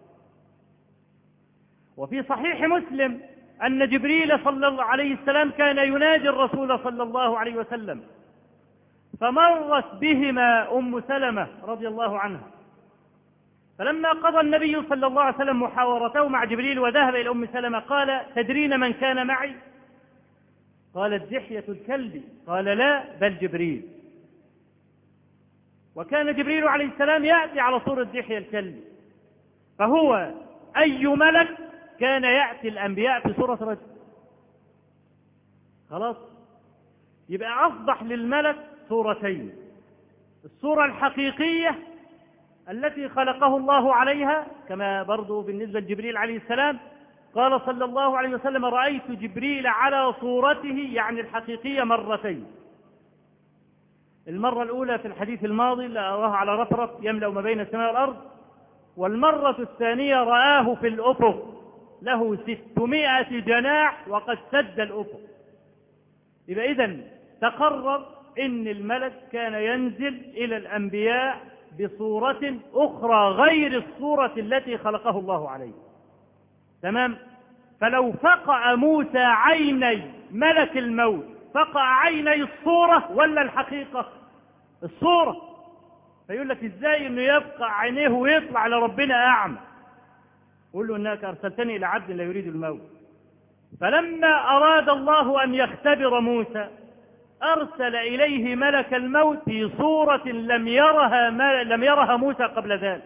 وفي صحيح مسلم أن جبريل صلى الله عليه السلام كان ينادي الرسول صلى الله عليه وسلم فمرت بهما أم سلمة رضي الله عنها فلما قضى النبي صلى الله عليه وسلم محاورته مع جبريل وذهب إلى أم سلمة قال تدرين من كان معي قالت دحية الكلب قال لا بل جبريل وكان جبريل عليه السلام يأتي على صورة دحية الكلب فهو أي ملك كان يأتي الأنبياء في صورة رجل خلاص يبقى أصبح للملك صورتين الصورة الحقيقية التي خلقه الله عليها كما برضو بالنسبة لجبريل عليه السلام قال صلى الله عليه وسلم رأيت جبريل على صورته يعني الحقيقية مرتين المرة الأولى في الحديث الماضي رآه على رفرف يملأ ما بين السماء والأرض والمرة الثانية رآه في الأفق له ستمائة جناح وقد سد الأفق يبقى إذن تقرر إن الملك كان ينزل إلى الأنبياء بصورة أخرى غير الصورة التي خلقه الله عليه تمام فلو فقع موسى عيني ملك الموت فقع عيني الصورة ولا الحقيقة الصورة فيقول لك ازاي انه يفقع عينيه ويطلع لربنا اعمى قل له انك ارسلتني الى عبد لا يريد الموت فلما اراد الله ان يختبر موسى ارسل اليه ملك الموت في صورة لم يرها لم يرها موسى قبل ذلك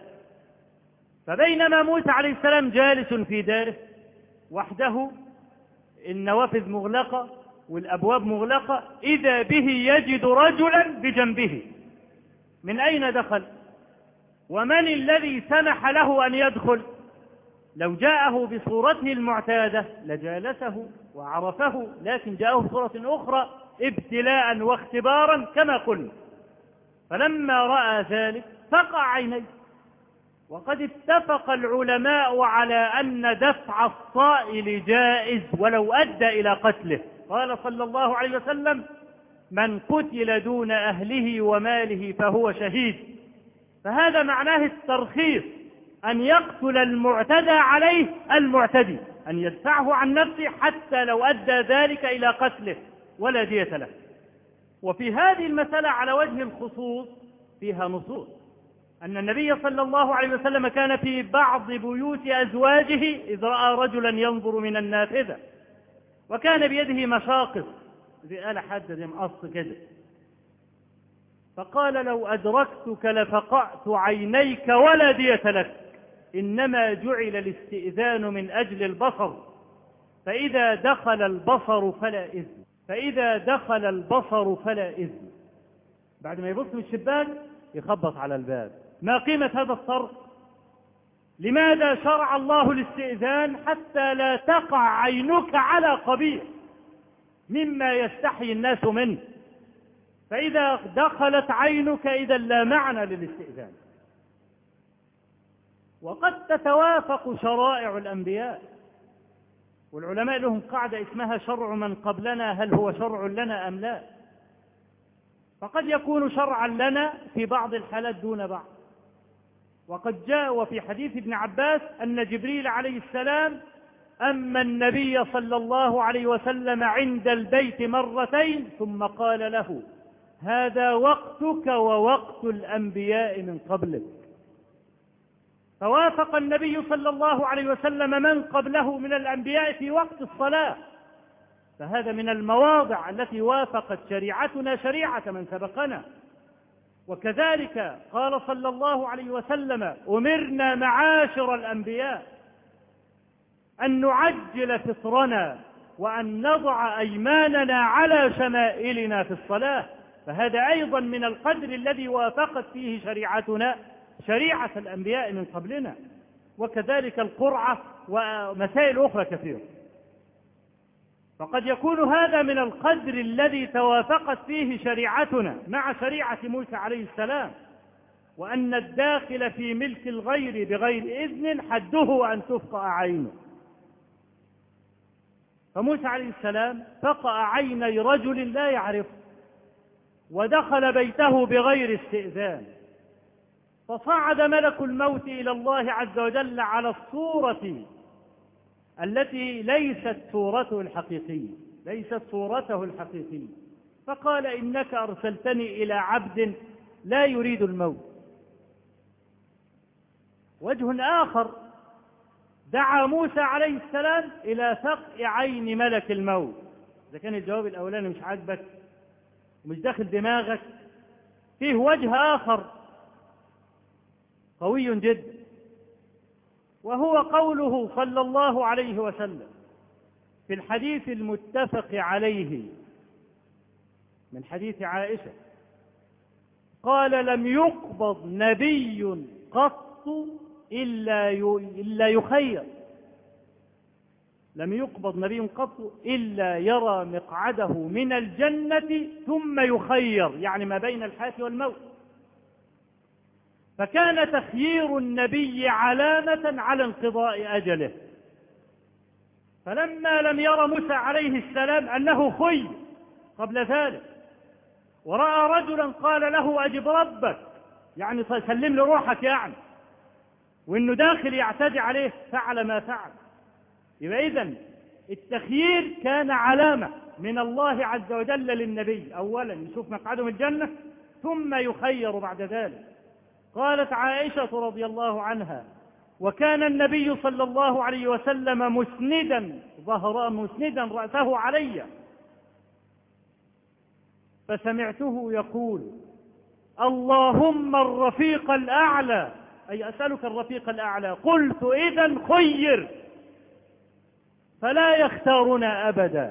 فبينما موسى عليه السلام جالس في داره وحده النوافذ مغلقة والأبواب مغلقة إذا به يجد رجلا بجنبه من أين دخل ومن الذي سمح له أن يدخل لو جاءه بصورته المعتادة لجالسه وعرفه لكن جاءه بصورة أخرى ابتلاء واختبارا كما قلنا فلما رأى ذلك فقع عينيه وقد اتفق العلماء على أن دفع الصائل جائز ولو أدى إلى قتله قال صلى الله عليه وسلم من قتل دون أهله وماله فهو شهيد فهذا معناه الترخيص أن يقتل المعتدى عليه المعتدي أن يدفعه عن نفسه حتى لو أدى ذلك إلى قتله ولا دية له وفي هذه المسألة على وجه الخصوص فيها نصوص أن النبي صلى الله عليه وسلم كان في بعض بيوت أزواجه إذ رأى رجلا ينظر من النافذة وكان بيده مشاقص زي آلة حادة زي مقص كده فقال لو أدركتك لفقعت عينيك ولا دية لك إنما جعل الاستئذان من أجل البصر فإذا دخل البصر فلا إذن فإذا دخل البصر فلا إذن بعد ما يبص من الشباك يخبط على الباب ما قيمة هذا الصرف لماذا شرع الله الاستئذان حتى لا تقع عينك على قبيح مما يستحي الناس منه فإذا دخلت عينك إذا لا معنى للاستئذان وقد تتوافق شرائع الأنبياء والعلماء لهم قاعدة اسمها شرع من قبلنا هل هو شرع لنا أم لا فقد يكون شرعا لنا في بعض الحالات دون بعض وقد جاء وفي حديث ابن عباس أن جبريل عليه السلام أما النبي صلى الله عليه وسلم عند البيت مرتين ثم قال له هذا وقتك ووقت الأنبياء من قبلك فوافق النبي صلى الله عليه وسلم من قبله من الأنبياء في وقت الصلاة فهذا من المواضع التي وافقت شريعتنا شريعة من سبقنا وكذلك قال صلى الله عليه وسلم أمرنا معاشر الأنبياء أن نعجل فطرنا وأن نضع أيماننا على شمائلنا في الصلاة فهذا أيضا من القدر الذي وافقت فيه شريعتنا شريعة الأنبياء من قبلنا وكذلك القرعة ومسائل أخرى كثيرة فقد يكون هذا من القدر الذي توافقت فيه شريعتنا مع شريعة موسى عليه السلام وأن الداخل في ملك الغير بغير إذن حده أن تفقأ عينه فموسى عليه السلام فقأ عيني رجل لا يعرفه ودخل بيته بغير استئذان فصعد ملك الموت إلى الله عز وجل على الصورة التي ليست صورته الحقيقية ليست صورته الحقيقية فقال إنك أرسلتني إلى عبد لا يريد الموت وجه آخر دعا موسى عليه السلام إلى ثقء عين ملك الموت إذا كان الجواب الأولاني مش عاجبك ومش داخل دماغك فيه وجه آخر قوي جدا وهو قوله صلى الله عليه وسلم في الحديث المتفق عليه من حديث عائشة قال لم يقبض نبي قط إلا إلا يخير لم يقبض نبي قط إلا يرى مقعده من الجنة ثم يخير يعني ما بين الحياة والموت فكان تخيير النبي علامة على انقضاء أجله فلما لم ير موسى عليه السلام أنه خي قبل ذلك ورأى رجلا قال له أجب ربك يعني سلم له روحك يعني وإنه داخل يعتدي عليه فعل ما فعل يبقى إذن التخيير كان علامة من الله عز وجل للنبي أولا يشوف مقعده من الجنة ثم يخير بعد ذلك قالت عائشة رضي الله عنها وكان النبي صلى الله عليه وسلم مسندا ظهر مسندا رأسه علي فسمعته يقول اللهم الرفيق الأعلى أي أسألك الرفيق الأعلى قلت إذا خير فلا يختارنا أبدا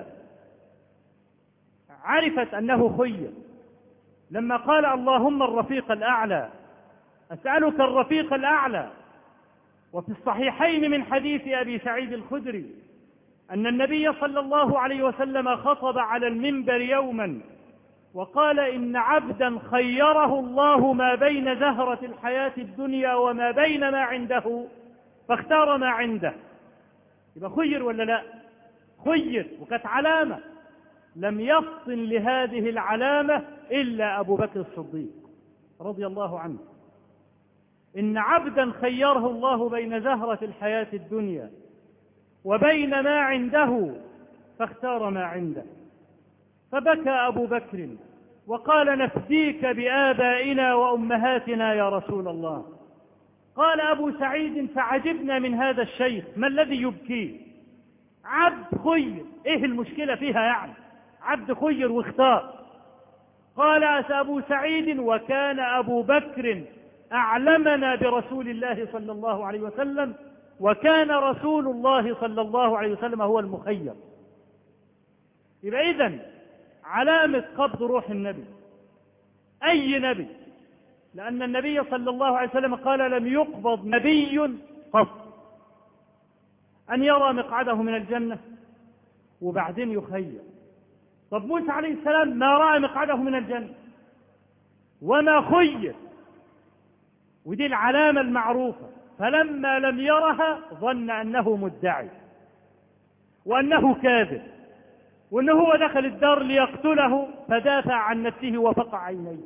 عرفت أنه خير لما قال اللهم الرفيق الأعلى أسألك الرفيق الأعلى وفي الصحيحين من حديث أبي سعيد الخدري أن النبي صلى الله عليه وسلم خطب على المنبر يوما وقال إن عبدا خيره الله ما بين زهرة الحياة الدنيا وما بين ما عنده فاختار ما عنده يبقى خير ولا لا خير وكانت علامة لم يفطن لهذه العلامة إلا أبو بكر الصديق رضي الله عنه إن عبدا خيره الله بين زهرة الحياة الدنيا وبين ما عنده فاختار ما عنده فبكى أبو بكر وقال نفديك بآبائنا وأمهاتنا يا رسول الله قال أبو سعيد فعجبنا من هذا الشيخ ما الذي يبكيه عبد خير إيه المشكلة فيها يعني عبد خير واختار قال أبو سعيد وكان أبو بكر أعلمنا برسول الله صلى الله عليه وسلم وكان رسول الله صلى الله عليه وسلم هو المخير يبقى إذن علامة قبض روح النبي أي نبي لأن النبي صلى الله عليه وسلم قال لم يقبض نبي قط أن يرى مقعده من الجنة وبعدين يخير طب موسى عليه السلام ما رأى مقعده من الجنة وما خير ودي العلامة المعروفة فلما لم يرها ظن أنه مدعي وأنه كاذب وأنه هو دخل الدار ليقتله فدافع عن نفسه وفقع عينيه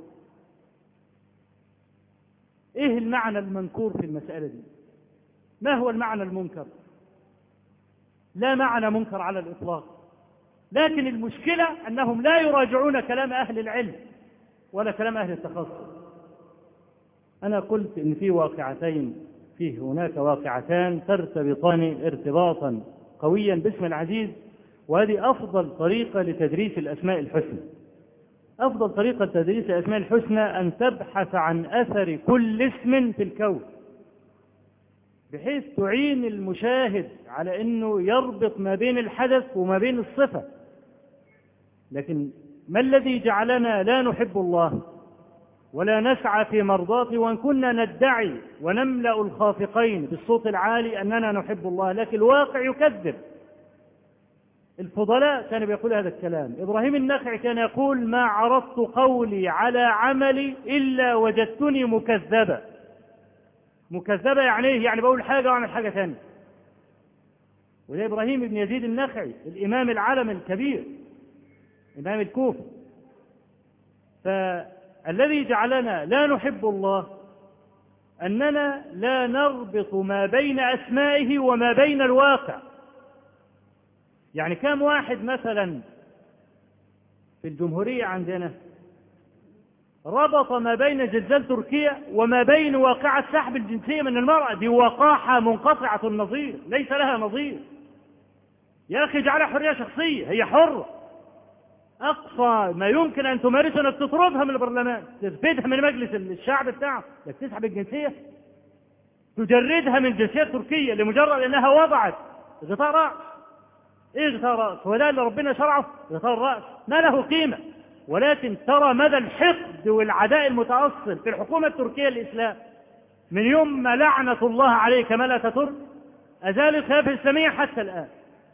إيه المعنى المنكور في المسألة دي ما هو المعنى المنكر لا معنى منكر على الإطلاق لكن المشكلة أنهم لا يراجعون كلام أهل العلم ولا كلام أهل التخصص أنا قلت إن في واقعتين فيه هناك واقعتان ترتبطان ارتباطا قويا باسم العزيز وهذه أفضل طريقة لتدريس الأسماء الحسنى أفضل طريقة تدريس الأسماء الحسنى أن تبحث عن أثر كل اسم في الكون بحيث تعين المشاهد على أنه يربط ما بين الحدث وما بين الصفة لكن ما الذي جعلنا لا نحب الله ولا نسعى في مرضاته وان كنا ندعي ونملا الخافقين بالصوت العالي اننا نحب الله لكن الواقع يكذب الفضلاء كانوا بيقول هذا الكلام ابراهيم النخعي كان يقول ما عرضت قولي على عملي الا وجدتني مكذبا مكذبة يعني ايه يعني بقول حاجة واعمل حاجة ثانية وده ابراهيم بن يزيد النخعي الامام العالم الكبير امام الكوفة فالذي جعلنا لا نحب الله اننا لا نربط ما بين اسمائه وما بين الواقع يعني كم واحد مثلا في الجمهورية عندنا ربط ما بين زلزال تركيا وما بين واقعة سحب الجنسية من المرأة دي وقاحة منقطعة النظير ليس لها نظير يا أخي اجعلها حرية شخصية هي حرة أقصى ما يمكن أن تمارسه أنك تطردها من البرلمان تثبتها من مجلس الشعب بتاعه لك تسحب الجنسية تجردها من الجنسية التركية لمجرد أنها وضعت غطاء رأس إيه غطاء رأس هو ده اللي ربنا شرعه غطاء الرأس ما له قيمة ولكن ترى مدى الحقد والعداء المتأصل في الحكومة التركية الإسلام من يوم ما لعنة الله عليه كمال أتاتورك أزال الخلافة الإسلامية حتى الآن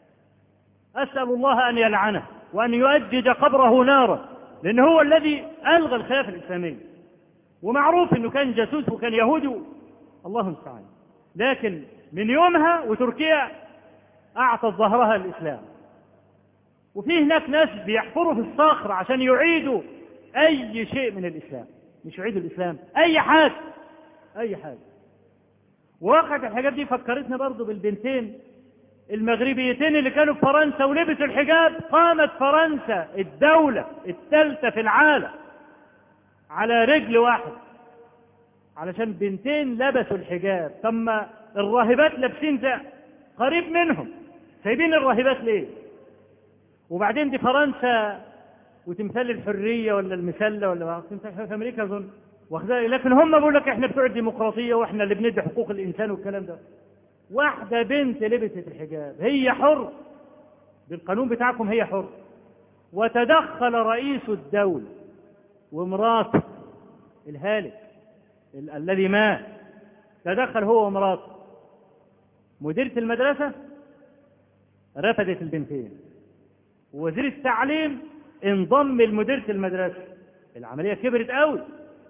أسأل الله أن يلعنه وأن يؤجج قبره نارا لأن هو الذي ألغى الخلافة الإسلامية ومعروف أنه كان جاسوس وكان يهودي الله المستعان لكن من يومها وتركيا أعطت ظهرها للإسلام وفي هناك ناس بيحفروا في الصخر عشان يعيدوا أي شيء من الإسلام مش يعيدوا الإسلام أي حاجة أي حاجة ووقعت الحاجات دي فكرتنا برضو بالبنتين المغربيتين اللي كانوا في فرنسا ولبسوا الحجاب قامت فرنسا الدولة الثالثة في العالم على رجل واحد علشان بنتين لبسوا الحجاب ثم الراهبات لابسين زي قريب منهم سايبين الراهبات ليه وبعدين دي فرنسا وتمثال الحرية ولا المسلة ولا تمثال في أمريكا أظن واخدها لكن هم بيقول لك احنا بتوع الديمقراطية واحنا اللي بندي حقوق الإنسان والكلام ده واحدة بنت لبست الحجاب هي حر بالقانون بتاعكم هي حر وتدخل رئيس الدولة ومراته الهالك ال- الذي مات تدخل هو ومراته مديرة المدرسة رفضت البنتين ووزير التعليم انضم لمديرة المدرسة العملية كبرت قوي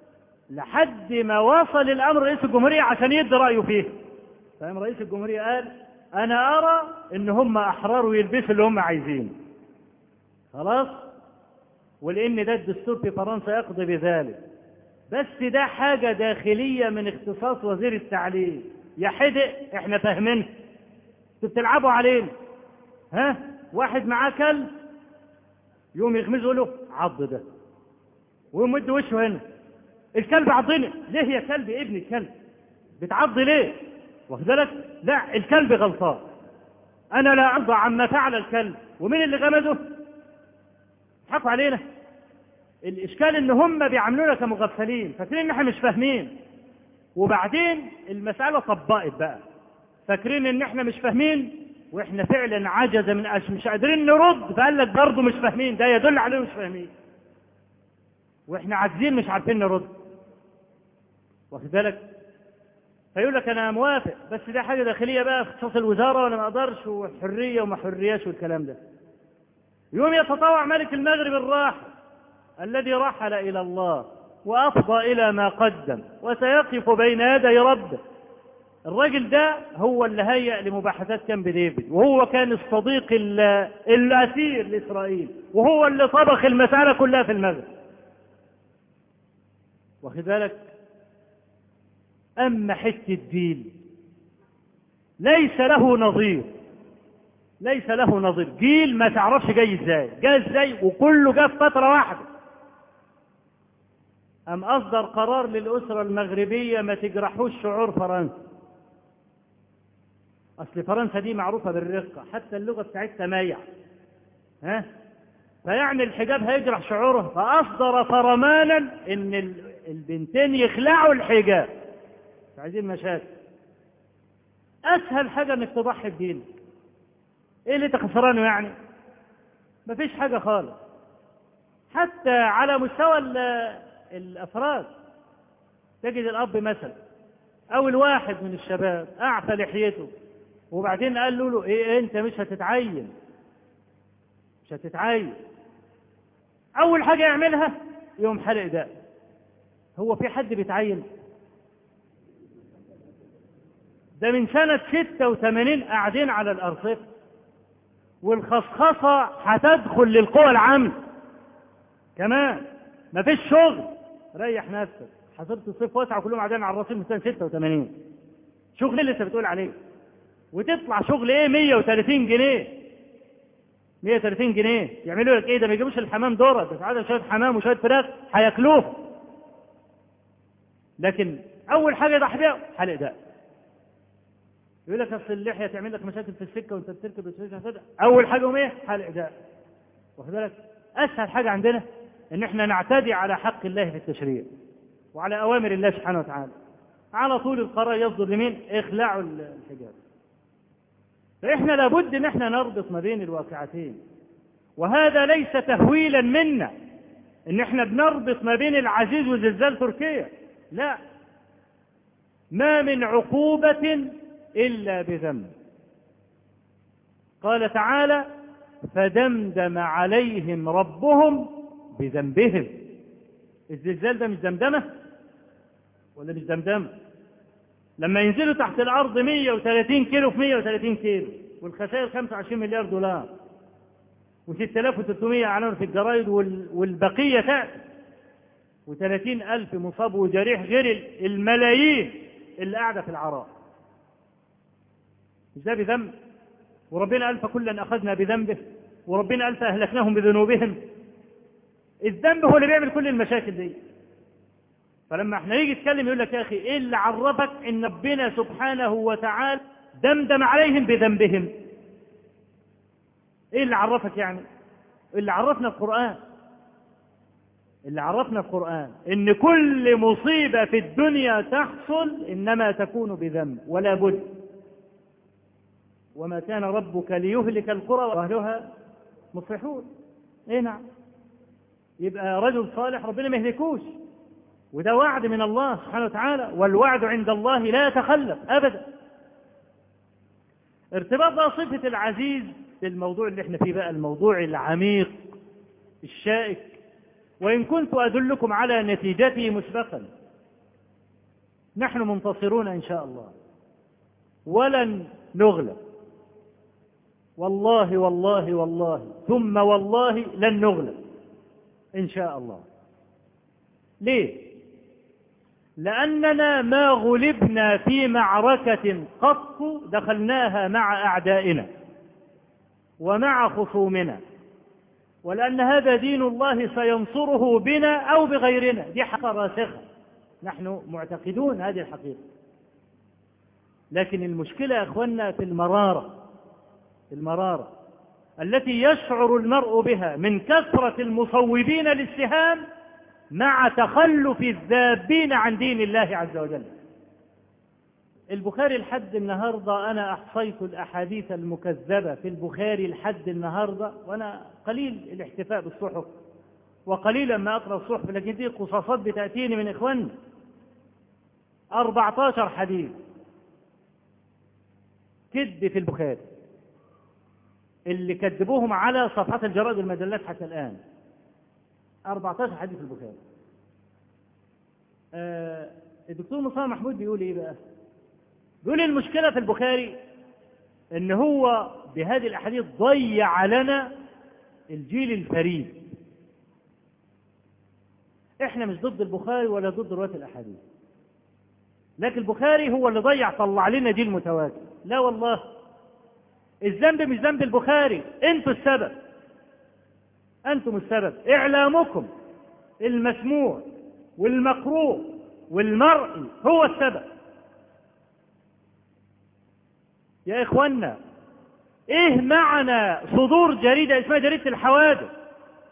لحد ما وصل الأمر رئيس الجمهورية عشان يدي رأيه فيه فقام رئيس الجمهورية قال أنا أرى إن هم أحرار ويلبسوا اللي هم عايزينه خلاص ولأن ده الدستور في فرنسا يقضي بذلك بس ده حاجة داخلية من اختصاص وزير التعليم يا حدق احنا فاهمينها انتوا بتلعبوا علينا ها واحد معاه كلب يقوم يغمزه له عض ده ويمد وشه هنا الكلب عضني ليه يا كلب ابني الكلب بتعض ليه واخد بالك لا الكلب غلطان انا لا ارضى عما فعل الكلب ومين اللي غمزه حكوا علينا الاشكال ان هم بيعاملونا كمغفلين فاكرين ان احنا مش فاهمين وبعدين المساله طبقت بقى فاكرين ان احنا مش فاهمين واحنا فعلا عجز من أش مش قادرين نرد فقال لك برضه مش فاهمين ده يدل عليه مش فاهمين واحنا عاجزين مش عارفين نرد واخد بالك فيقول لك انا موافق بس ده حاجه داخليه بقى في اختصاص الوزاره وانا ما اقدرش وحريه وما حرياش والكلام ده يوم يتطوع ملك المغرب الراحل الذي رحل الى الله وافضى الى ما قدم وسيقف بين يدي ربه الراجل ده هو اللي هيأ لمباحثات كامب ديفيد وهو كان الصديق ال- الأسير لإسرائيل وهو اللي طبخ المسألة كلها في المغرب واخد بالك أما حتة دين ليس له نظير ليس له نظير جيل ما تعرفش جاي ازاي جاي ازاي وكله جاء في فترة واحدة أم أصدر قرار للأسرة المغربية ما تجرحوش شعور فرنسا أصل فرنسا دي معروفة بالرقة حتى اللغة بتاعتها مايع ها فيعني الحجاب هيجرح شعورها فأصدر فرمانا إن ال- البنتين يخلعوا الحجاب مش عايزين مشاكل أسهل حاجة إنك تضحي بدينك إيه اللي أنت خسرانه يعني؟ مفيش حاجة خالص حتى على مستوى ال- الأفراد تجد الأب مثلا أو الواحد من الشباب أعفى لحيته وبعدين قال له, له إيه أنت مش هتتعين مش هتتعين أول حاجة يعملها يوم حلق ده هو في حد بيتعين ده من سنة 86 قاعدين على الأرصفة والخصخصة هتدخل للقوى العامة كمان مفيش شغل ريح نفسك حضرت الصيف واسعة كلهم قاعدين على الرصيف من سنة 86 شغل اللي انت بتقول عليه وتطلع شغل ايه 130 جنيه 130 جنيه يعملوا لك ايه ده ما يجيبوش الحمام دورة ده ساعات شوية حمام وشوية فراخ هياكلوه لكن اول حاجة يضحي بيها حلق ده يقول لك اصل اللحيه تعمل لك مشاكل في السكه وانت بتركب السكه اول حاجه يوم ايه حلق ده واخد بالك اسهل حاجه عندنا ان احنا نعتدي على حق الله في التشريع وعلى اوامر الله سبحانه وتعالى على طول القرار يصدر لمين اخلاعوا الحجاب فاحنا لابد ان احنا نربط ما بين الواقعتين وهذا ليس تهويلا منا ان احنا بنربط ما بين العزيز وزلزال تركيا لا ما من عقوبة إلا بذنب قال تعالى فدمدم عليهم ربهم بذنبهم الزلزال ده مش دمدمة ولا مش دمدمة لما ينزلوا تحت الأرض 130 كيلو في 130 كيلو والخسائر 25 مليار دولار و6300 أعلنوا في الجرايد وال- والبقية تأتي و30 ألف مصاب وجريح غير الملايين اللي قاعدة في العراء مش ده بذنب وربنا قال فكلا أخذنا بذنبه وربنا قال فأهلكناهم بذنوبهم الذنب هو اللي بيعمل كل المشاكل دي فلما احنا نيجي نتكلم يقول لك يا أخي إيه اللي عرفك إن ربنا سبحانه وتعالى دمدم عليهم بذنبهم إيه اللي عرفك يعني اللي عرفنا القرآن اللي عرفنا القرآن إن كل مصيبة في الدنيا تحصل إنما تكون بذنب ولا بد وما كان ربك ليهلك القرى وأهلها مصلحون إيه نعم يبقى رجل صالح ربنا ما يهلكوش وده وعد من الله سبحانه وتعالى والوعد عند الله لا يتخلف أبدا ارتباط بقى صفة العزيز بالموضوع اللي احنا فيه بقى الموضوع العميق الشائك وإن كنت أدلكم على نتيجته مسبقا نحن منتصرون إن شاء الله ولن نغلب والله والله والله ثم والله لن نغلب إن شاء الله ليه لأننا ما غلبنا في معركة قط دخلناها مع أعدائنا ومع خصومنا ولأن هذا دين الله سينصره بنا أو بغيرنا دي حقيقة راسخة نحن معتقدون هذه الحقيقة لكن المشكلة يا أخوانا في المرارة المرارة التي يشعر المرء بها من كثرة المصوبين للسهام مع تخلف الذابين عن دين الله عز وجل البخاري لحد النهاردة أنا أحصيت الأحاديث المكذبة في البخاري لحد النهاردة وأنا قليل الاحتفاء بالصحف وقليلا ما أقرأ الصحف لكن دي قصاصات بتأتيني من إخواننا 14 حديث كذب في البخاري اللي كذبوهم على صفحات الجرائد والمجلات حتى الآن 14 حديث في البخاري آه الدكتور مصطفى محمود بيقول ايه بقى بيقول المشكلة في البخاري ان هو بهذه الاحاديث ضيع لنا الجيل الفريد احنا مش ضد البخاري ولا ضد رواية الاحاديث لكن البخاري هو اللي ضيع طلع لنا جيل متوازن لا والله الذنب مش ذنب البخاري انتوا السبب انتم السبب اعلامكم المسموع والمقروء والمرئي هو السبب يا إخوانا إيه معنى صدور جريدة اسمها جريدة الحوادث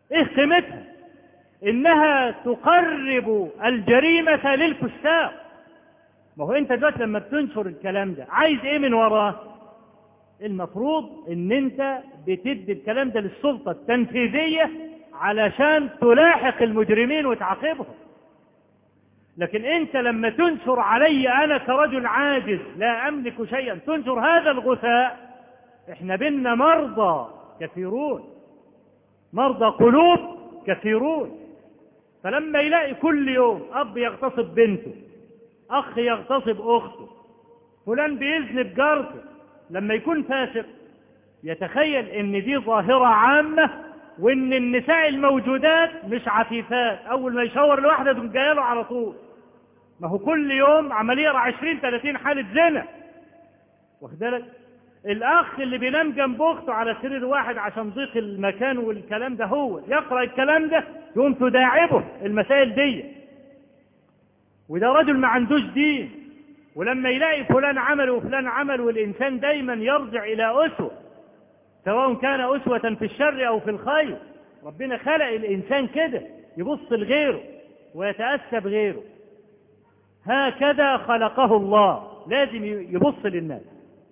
ايه قيمتها انها تقرب الجريمة للفساق ما هو انت دلوقتي لما بتنشر الكلام ده عايز ايه من وراه المفروض ان انت بتدي الكلام ده للسلطة التنفيذية علشان تلاحق المجرمين وتعاقبهم لكن انت لما تنشر علي انا كرجل عاجز لا املك شيئا تنشر هذا الغثاء احنا بينا مرضى كثيرون مرضى قلوب كثيرون فلما يلاقي كل يوم اب يغتصب بنته اخ يغتصب اخته فلان بيذنب جارته لما يكون فاسق يتخيل ان دي ظاهرة عامة وان النساء الموجودات مش عفيفات اول ما يشاور لواحدة تقوم جايه له على طول ما هو كل يوم عمال يقرا 20 30 حالة زنا واخد بالك الاخ اللي بينام جنب اخته على سرير واحد عشان ضيق المكان والكلام ده هو يقرا الكلام ده يقوم تداعبه المسائل دي وده رجل ما عندوش دين ولما يلاقي فلان عمل وفلان عمل والإنسان دايما يرجع إلى أسوة سواء كان أسوة في الشر أو في الخير ربنا خلق الإنسان كده يبص لغيره ويتأسى بغيره هكذا خلقه الله لازم يبص للناس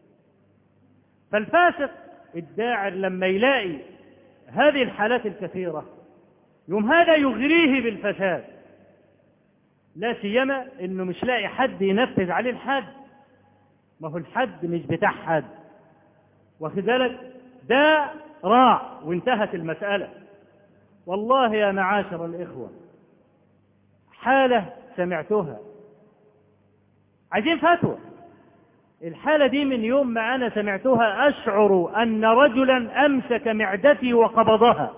فالفاسق الداعر لما يلاقي هذه الحالات الكثيرة يوم هذا يغريه بالفساد لا سيما انه مش لاقي حد ينفذ عليه الحد ما هو الحد مش بتاع حد واخد بالك ده راع وانتهت المسألة والله يا معاشر الإخوة حالة سمعتها عايزين فتوى الحالة دي من يوم ما أنا سمعتها أشعر أن رجلا أمسك معدتي وقبضها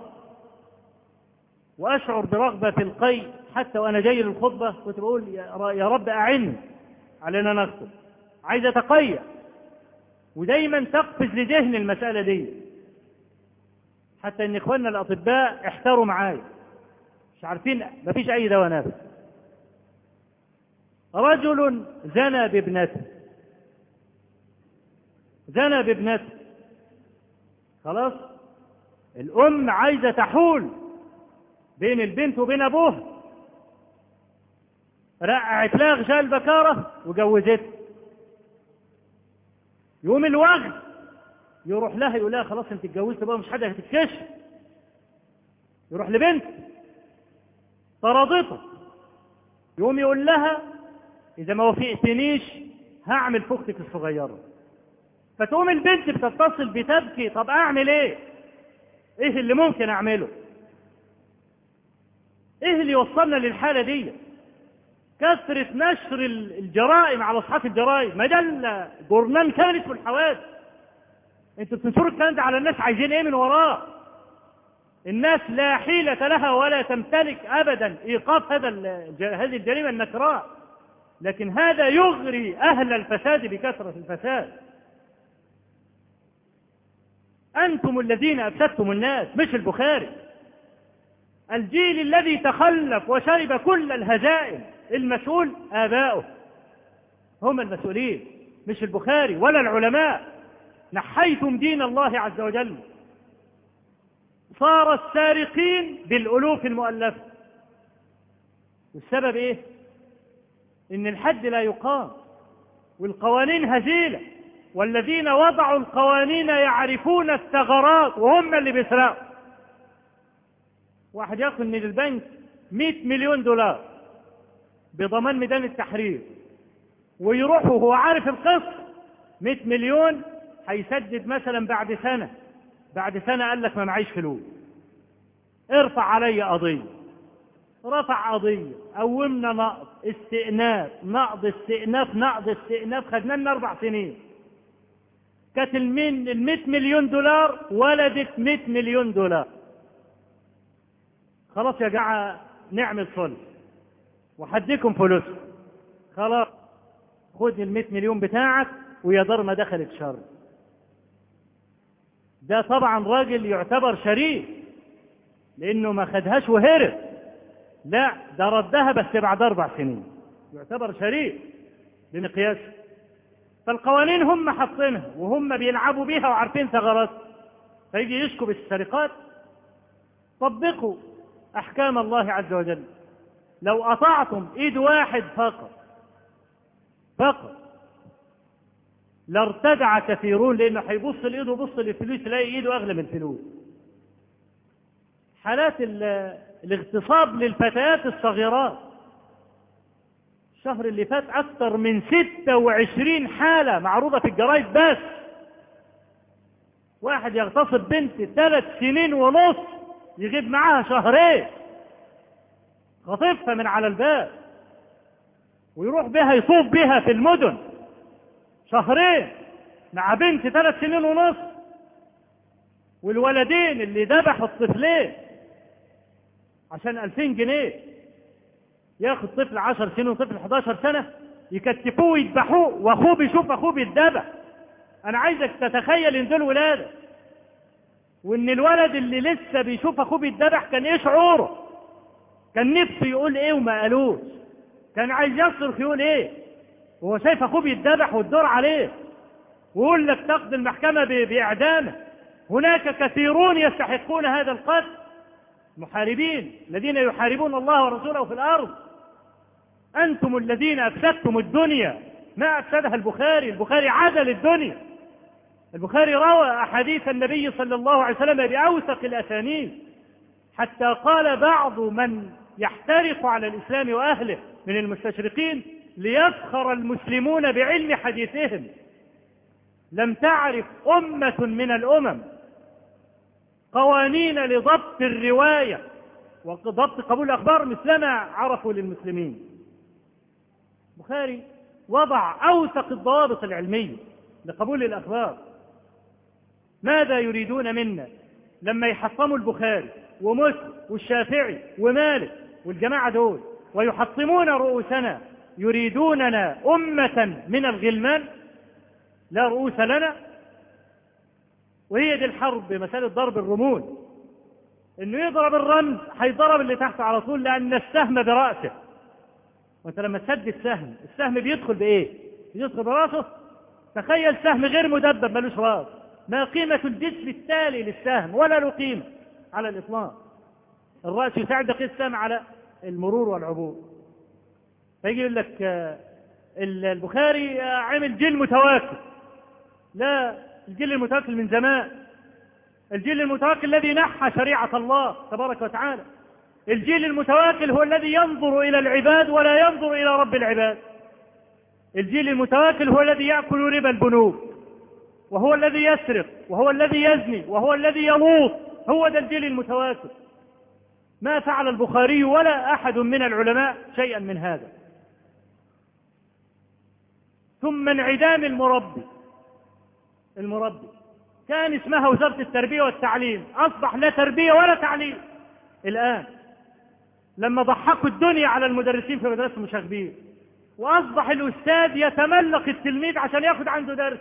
وأشعر برغبة في القي حتى وأنا جاي للخطبة كنت بقول يا رب أعني على أن نخطب عايز أتقيأ ودايما تقفز لذهن المسألة دي حتى ان اخواننا الاطباء احتاروا معايا مش عارفين مفيش اي دواء نافع رجل زنى بابنته زنى بابنته خلاص الام عايزه تحول بين البنت وبين ابوها رقعت لها غشاء البكاره وجوزته يقوم الوغد يروح لها يقول لها خلاص انت اتجوزت بقى مش حاجه هتتكشف يروح لبنت طردته يقوم يقول لها اذا ما وافقتنيش هعمل فوختك الصغيره فتقوم البنت بتتصل بتبكي طب اعمل ايه ايه اللي ممكن اعمله ايه اللي وصلنا للحاله دي كثرة نشر الجرائم على صفحات الجرائم مجلة جورنال كان اسمه الحوادث انتوا بتنشروا الكلام ده على الناس عايزين ايه من وراه الناس لا حيلة لها ولا تمتلك ابدا ايقاف هذا هذه الجريمة النكراء لكن هذا يغري اهل الفساد بكثرة الفساد انتم الذين افسدتم الناس مش البخاري الجيل الذي تخلف وشرب كل الهزائم المسؤول آباؤه هم المسؤولين مش البخاري ولا العلماء نحيتم دين الله عز وجل صار السارقين بالألوف المؤلفة والسبب ايه ان الحد لا يقام والقوانين هزيلة والذين وضعوا القوانين يعرفون الثغرات وهم اللي بيسرقوا واحد ياخذ من البنك 100 مليون دولار بضمان ميدان التحرير ويروح وهو عارف القسط 100 مليون هيسدد مثلا بعد سنة بعد سنة قال لك ما معيش فلوس ارفع علي قضية رفع قضية قومنا نقض استئناف نقض استئناف نقض استئناف خدنا لنا أربع سنين كانت المين ال 100 مليون دولار ولدت 100 مليون دولار خلاص يا جماعة نعمل صلح وحديكم فلوسكم خلاص خد ال 100 مليون بتاعك ويا دار ما دخلت شر ده طبعا راجل يعتبر شريف لانه ما خدهاش وهرب لا ده ردها بس بعد اربع سنين يعتبر شريف بمقياس فالقوانين هم حاطينها وهم بيلعبوا بيها وعارفين ثغرات فيجي يشكو بالسرقات طبقوا أحكام الله عز وجل لو أطعتم إيد واحد فقط فقط لارتدع كثيرون لأنه هيبص لإيده وبص للفلوس يلاقي إيده أغلى من الفلوس حالات الاغتصاب للفتيات الصغيرات الشهر اللي فات أكثر من 26 حالة معروضة في الجرايد بس واحد يغتصب بنت ثلاث سنين ونص يغيب معاها شهرين خطفها من على الباب ويروح بها يطوف بها في المدن شهرين مع بنت ثلاث سنين ونص والولدين اللي ذبحوا الطفلين عشان ألفين جنيه ياخد طفل عشر سنين وطفل 11 سنة يكتفوه ويذبحوه واخوه بيشوف اخوه بيتذبح انا عايزك تتخيل ان دول ولاده وان الولد اللي لسه بيشوف اخوه بيتذبح كان ايه شعوره كان نفسه يقول ايه وما قالوش كان عايز يصرخ يقول ايه وهو شايف اخوه بيتذبح والدور عليه ويقول لك تقضي المحكمة بإعدامه هناك كثيرون يستحقون هذا القتل محاربين الذين يحاربون الله ورسوله في الأرض أنتم الذين أفسدتم الدنيا ما أفسدها البخاري البخاري عدل الدنيا البخاري روى أحاديث النبي صلى الله عليه وسلم بأوثق الأسانيد حتى قال بعض من يحترق على الإسلام وأهله من المستشرقين ليفخر المسلمون بعلم حديثهم لم تعرف أمة من الأمم قوانين لضبط الرواية وضبط قبول الأخبار مثلما عرفوا للمسلمين البخاري وضع أوثق الضوابط العلمية لقبول الأخبار ماذا يريدون منا لما يحطموا البخاري ومسلم والشافعي ومالك والجماعة دول ويحطمون رؤوسنا يريدوننا أمة من الغلمان لا رؤوس لنا وهي دي الحرب بمسألة ضرب الرموز انه يضرب الرمز هيضرب اللي تحته على طول لان السهم برأسه وانت لما تسد السهم السهم بيدخل بايه بيدخل براسه تخيل سهم غير مدبب ملوش راس ما قيمة الجسم التالي للسهم ولا له قيمة على الإطلاق الرأس يساعد دقيق السهم على المرور والعبور فيجي يقول لك البخاري عمل جيل متواكل لا الجيل المتواكل من زمان الجيل المتواكل الذي نحى شريعة الله تبارك وتعالى الجيل المتواكل هو الذي ينظر إلى العباد ولا ينظر إلى رب العباد الجيل المتواكل هو الذي يأكل ربا البنوك وهو الذي يسرق وهو الذي يزني وهو الذي يلوط هو ده الجيل المتواكل ما فعل البخاري ولا أحد من العلماء شيئا من هذا ثم انعدام المربي المربي كان اسمها وزارة التربية والتعليم أصبح لا تربية ولا تعليم الآن لما ضحكوا الدنيا على المدرسين في مدرسة المشاغبين وأصبح الأستاذ يتملق التلميذ عشان ياخد عنده درس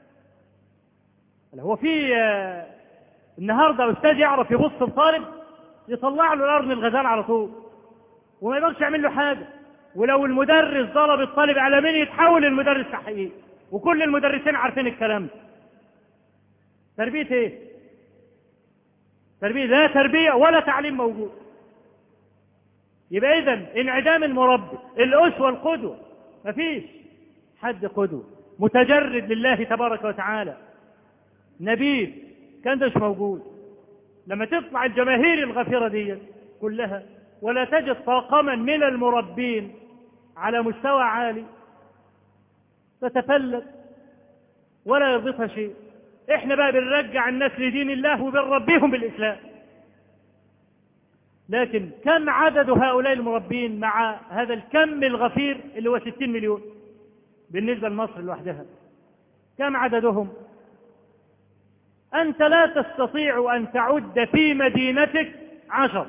هو في النهارده أستاذ يعرف يبص الطالب يطلع له القرن الغزال على طول وما يقدرش يعمل له حاجة ولو المدرس ضرب الطالب على مين يتحول المدرس تحقيق وكل المدرسين عارفين الكلام ده تربية ايه تربية لا تربية ولا تعليم موجود يبقى اذا انعدام المربي الاسوة القدوة مفيش حد قدوة متجرد لله تبارك وتعالى نبيل كان ده مش موجود لما تطلع الجماهير الغفيرة دي كلها ولا تجد طاقما من المربين على مستوى عالي تتفلت ولا يضيفها شيء احنا بقى بنرجع الناس لدين الله وبنربيهم بالاسلام لكن كم عدد هؤلاء المربين مع هذا الكم الغفير اللي هو 60 مليون بالنسبة لمصر لوحدها كم عددهم أنت لا تستطيع أن تعد في مدينتك عشر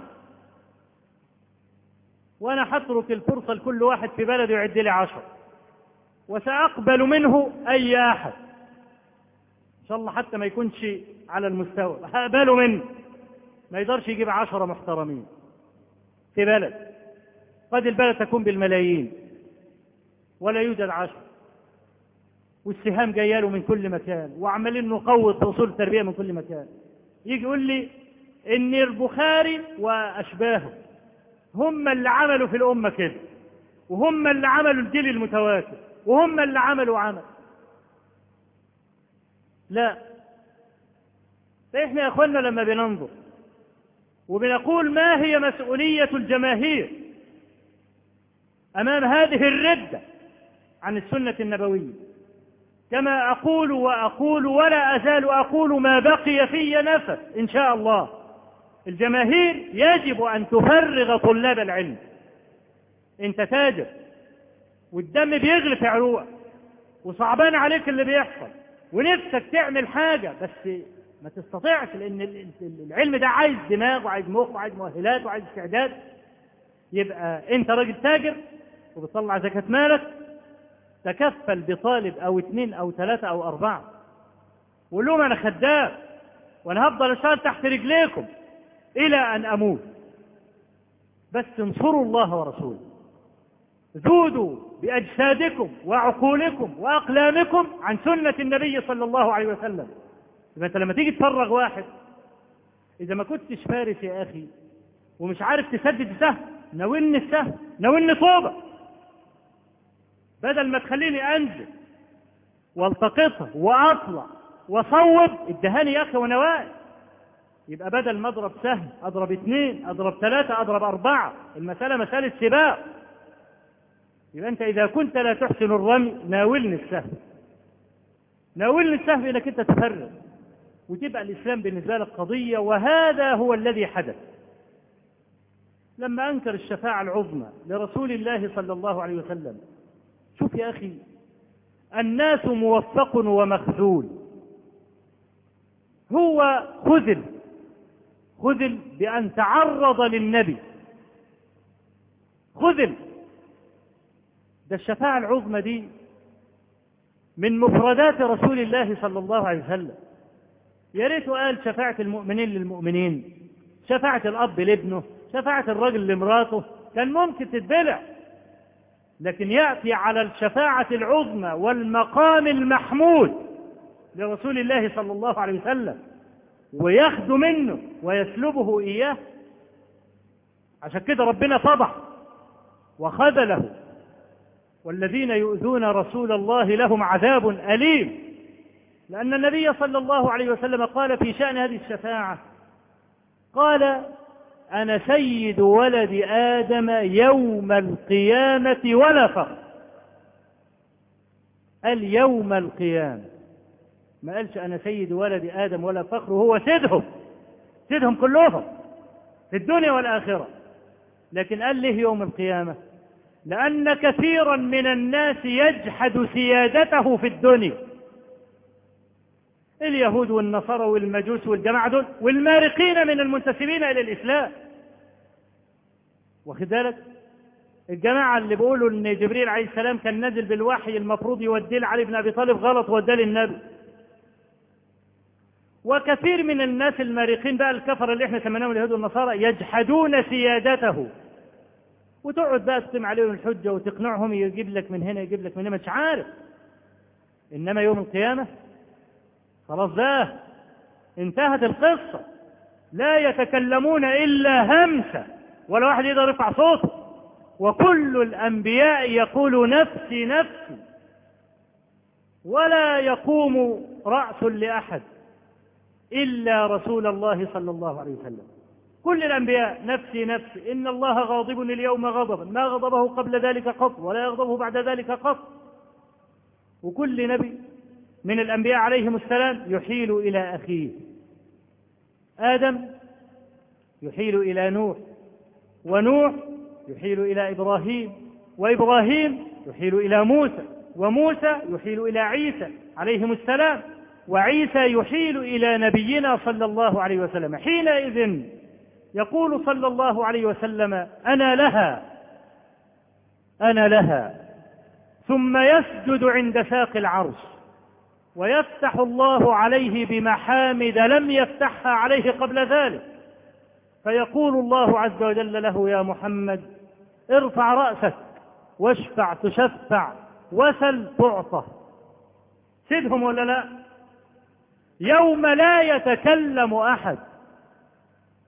وأنا هترك الفرصة لكل واحد في بلده يعد لي عشر وسأقبل منه أي أحد إن شاء الله حتى ما يكونش على المستوى هقبله منه ما يقدرش يجيب عشرة محترمين في بلد قد البلد تكون بالملايين ولا يوجد عشرة والسهام جايه له من كل مكان وعمالين نقوض في اصول التربيه من كل مكان يجي يقول لي ان البخاري واشباهه هم اللي عملوا في الامه كده وهم اللي عملوا الجيل المتواتر وهم اللي عملوا عمل لا فاحنا يا اخوانا لما بننظر وبنقول ما هي مسؤوليه الجماهير امام هذه الرده عن السنه النبويه كما اقول واقول ولا ازال اقول ما بقي في نفس ان شاء الله الجماهير يجب ان تفرغ طلاب العلم انت تاجر والدم بيغلي في عروقك وصعبان عليك اللي بيحصل ونفسك تعمل حاجه بس ما تستطيعش لان العلم ده عايز دماغ وعايز مخ وعايز مؤهلات وعايز استعداد يبقى انت راجل تاجر وبتطلع زكاه مالك تكفل بطالب او اثنين او ثلاثه او اربعه وقول لهم انا خدام وانا هفضل اشتغل تحت رجليكم الى ان اموت بس انصروا الله ورسوله ذودوا باجسادكم وعقولكم واقلامكم عن سنه النبي صلى الله عليه وسلم يبقى انت لما تيجي تفرغ واحد اذا ما كنتش فارس يا اخي ومش عارف تسدد السهم ناولني السهم ناولني طوبه بدل ما تخليني انزل والتقطها واطلع واصوب ادهاني يا اخي وانا واقف يبقى بدل ما اضرب سهم اضرب اثنين اضرب ثلاثه اضرب اربعه المساله مساله سباق يبقى انت اذا كنت لا تحسن الرمي ناولني السهم ناولني السهم انك انت تفرغ وتبقى الإسلام بالنسبة لك قضية وهذا هو الذي حدث لما أنكر الشفاعة العظمى لرسول الله صلى الله عليه وسلم شوف يا أخي الناس موفق ومخذول هو خذل خذل بأن تعرض للنبي خذل ده الشفاعة العظمى دي من مفردات رسول الله صلى الله عليه وسلم يا ريت قال شفاعة المؤمنين للمؤمنين شفاعة الأب لابنه شفاعة الرجل لمراته كان ممكن تتبلع لكن يأتي على الشفاعة العظمى والمقام المحمود لرسول الله صلى الله عليه وسلم وياخده منه ويسلبه إياه عشان كده ربنا فضح وخذله والذين يؤذون رسول الله لهم عذاب أليم لأن النبي صلى الله عليه وسلم قال في شأن هذه الشفاعة قال أنا سيد ولد آدم يوم القيامة ولا فخر قال يوم القيامة ما قالش أنا سيد ولد آدم ولا فخر هو سيدهم سيدهم كلهم في الدنيا والآخرة لكن قال ليه يوم القيامة لأن كثيرا من الناس يجحد سيادته في الدنيا اليهود والنصارى والمجوس والجماعة دول والمارقين من المنتسبين إلى الإسلام واخد بالك الجماعة اللي بيقولوا إن جبريل عليه السلام كان نازل بالوحي المفروض يوديه لعلي بن أبي طالب غلط وداه للنبي وكثير من الناس المارقين بقى الكفر اللي احنا سميناهم اليهود والنصارى يجحدون سيادته وتقعد بقى تقيم عليهم الحجة وتقنعهم يجيب لك من هنا يجيب لك من هنا مش عارف إنما يوم القيامة خلاص ده انتهت القصة لا يتكلمون إلا همسة ولا واحد يقدر يرفع صوته وكل الأنبياء يقول نفسي نفسي ولا يقوم رأس لأحد إلا رسول الله صلى الله عليه وسلم كل الأنبياء نفسي نفسي إن الله غاضب اليوم غضبا ما غضبه قبل ذلك قط ولا يغضبه بعد ذلك قط وكل نبي من الأنبياء عليهم السلام يحيل إلى أخيه آدم يحيل إلى نوح ونوح يحيل إلى إبراهيم وإبراهيم يحيل إلى موسى وموسى يحيل إلى عيسى عليهم السلام وعيسى يحيل إلى نبينا صلى الله عليه وسلم حينئذ يقول صلى الله عليه وسلم أنا لها أنا لها ثم يسجد عند ساق العرش ويفتح الله عليه بمحامد لم يفتحها عليه قبل ذلك فيقول الله عز وجل له يا محمد ارفع رأسك واشفع تشفع وسل تعطى سيدهم ولا لا يوم لا يتكلم أحد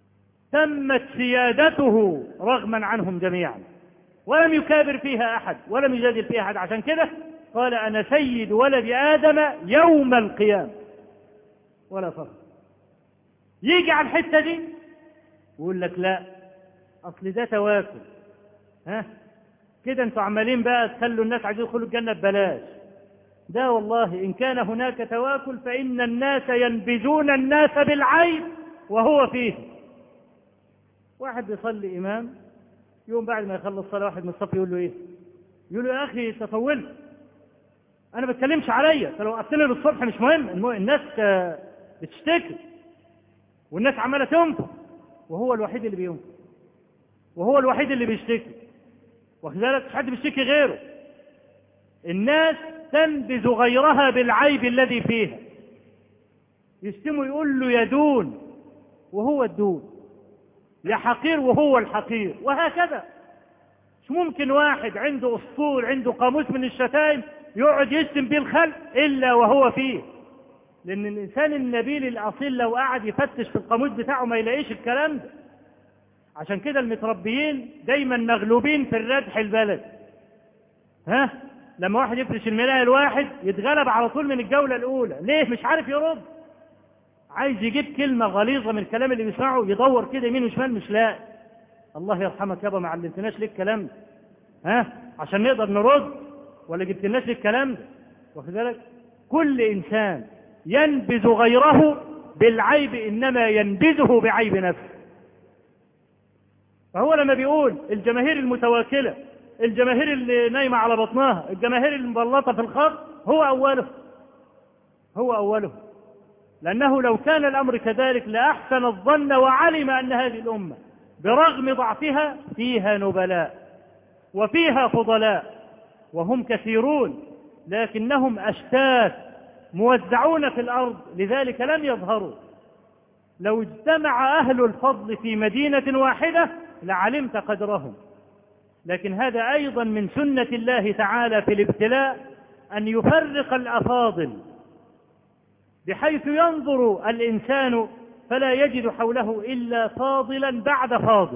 تمت سيادته رغما عنهم جميعا ولم يكابر فيها أحد ولم يجادل فيها أحد عشان كده قال أنا سيد ولد آدم يوم القيامة ولا فخر يجي على الحتة دي ويقول لك لا أصل ده تواكل ها كده انتوا عمالين بقى تخلوا الناس عايزين يدخلوا الجنة ببلاش ده والله إن كان هناك تواكل فإن الناس ينبذون الناس بالعين وهو فيه واحد بيصلي إمام يوم بعد ما يخلص صلاة واحد من الصف يقول له إيه؟ يقول له يا أخي تطولت أنا ما بتكلمش عليا فلو قلت لي للصبح مش مهم المهم الناس بتشتكي والناس عمالة تنفق وهو الوحيد اللي بينفق وهو الوحيد اللي بيشتكي واخد بالك مش حد بيشتكي غيره الناس تنبذ غيرها بالعيب الذي فيها يشتمه يقول له يدون وهو الدون يا حقير وهو الحقير وهكذا مش ممكن واحد عنده اسطول عنده قاموس من الشتائم يقعد يشتم بيه الخلق الا وهو فيه لان الانسان النبيل الاصيل لو قعد يفتش في القاموس بتاعه ما يلاقيش الكلام ده عشان كده المتربيين دايما مغلوبين في الردح البلد ها لما واحد يفرش الملاية الواحد يتغلب على طول من الجولة الأولى ليه مش عارف يرد عايز يجيب كلمة غليظة من الكلام اللي بيسمعه يدور كده يمين وشمال مش لاقي الله يرحمك يابا ما علمتناش ليه الكلام ده ها عشان نقدر نرد ولا جبتلناش ليه الكلام ده واخد بالك كل إنسان ينبذ غيره بالعيب إنما ينبذه بعيب نفسه فهو لما بيقول الجماهير المتواكلة الجماهير اللي نايمة على بطنها الجماهير المبلطة في الخط هو أوله هو أوله لأنه لو كان الأمر كذلك لأحسن الظن وعلم أن هذه الأمة برغم ضعفها فيها نبلاء وفيها فضلاء وهم كثيرون لكنهم أشتات موزعون في الأرض لذلك لم يظهروا لو اجتمع أهل الفضل في مدينة واحدة لعلمت قدرهم لكن هذا أيضا من سنة الله تعالى في الابتلاء أن يفرق الأفاضل بحيث ينظر الإنسان فلا يجد حوله إلا فاضلا بعد فاضل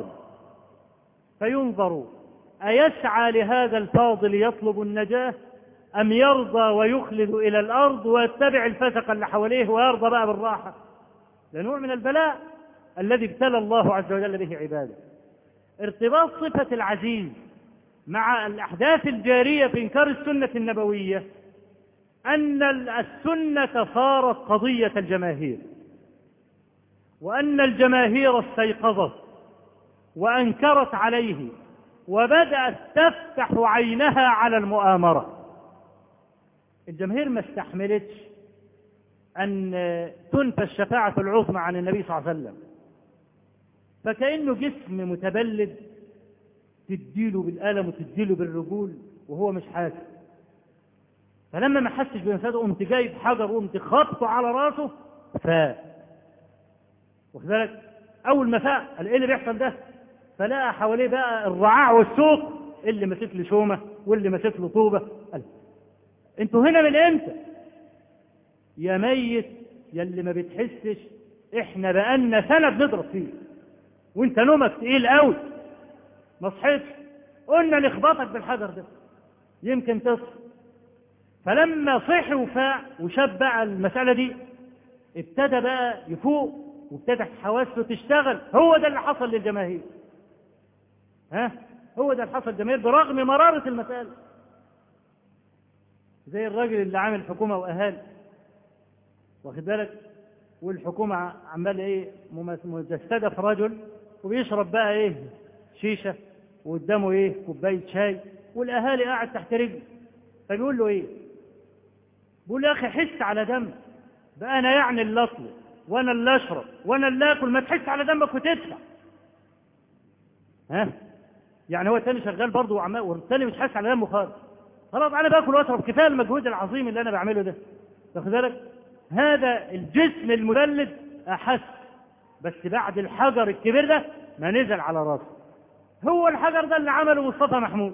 فينظر أيسعى لهذا الفاضل يطلب النجاة أم يرضى ويخلد إلى الأرض ويتبع الفسق اللي حواليه ويرضى بقى بالراحة ده نوع من البلاء الذي ابتلى الله عز وجل به عباده ارتباط صفة العزيز مع الأحداث الجارية في إنكار السنة النبوية أن السنة صارت قضية الجماهير وأن الجماهير استيقظت وأنكرت عليه وبدأت تفتح عينها على المؤامرة الجماهير ما استحملتش أن تنفى الشفاعة العظمى عن النبي صلى الله عليه وسلم فكأنه جسم متبلد تديله بالقلم وتديله بالرجول وهو مش حاسس فلما ما حسش بمفاده قمت جايب حجر وقمت خبطه على راسه فاق واخد بالك اول ما فاق قال ايه اللي بيحصل ده فلقى حواليه بقى الرعاع والسوق اللي ماسك له شومه واللي ماسك له طوبه قال انتوا هنا من امتى يا ميت يا اللي ما بتحسش احنا بقالنا سنه بنضرب فيه وانت نومك تقيل قوي ما صحيتش قلنا نخبطك بالحجر ده يمكن تصحى فلما صحي وفاق وشاف بقى المسألة دي ابتدى بقى يفوق وابتدت حواسه تشتغل هو ده اللي حصل للجماهير ها هو ده اللي حصل للجماهير برغم مرارة المسألة زي الراجل اللي عامل حكومة وأهالي واخد بالك والحكومة عمال ايه مجسدة في رجل وبيشرب بقى ايه شيشة وقدامه ايه كوباية شاي والاهالي قاعد تحت رجله فبيقول له ايه بيقول يا اخي حس على دمك بقى انا يعني اللي اطلب وانا اللي اشرب وانا اللي اكل ما تحس على دمك وتدفع ها يعني هو الثاني شغال برضه وعمال والثاني مش حاسس على دمه خالص خلاص انا باكل واشرب كفايه المجهود العظيم اللي انا بعمله ده واخد بالك هذا الجسم المبلد احس بس بعد الحجر الكبير ده ما نزل على راسه هو الحجر ده اللي عمله مصطفى محمود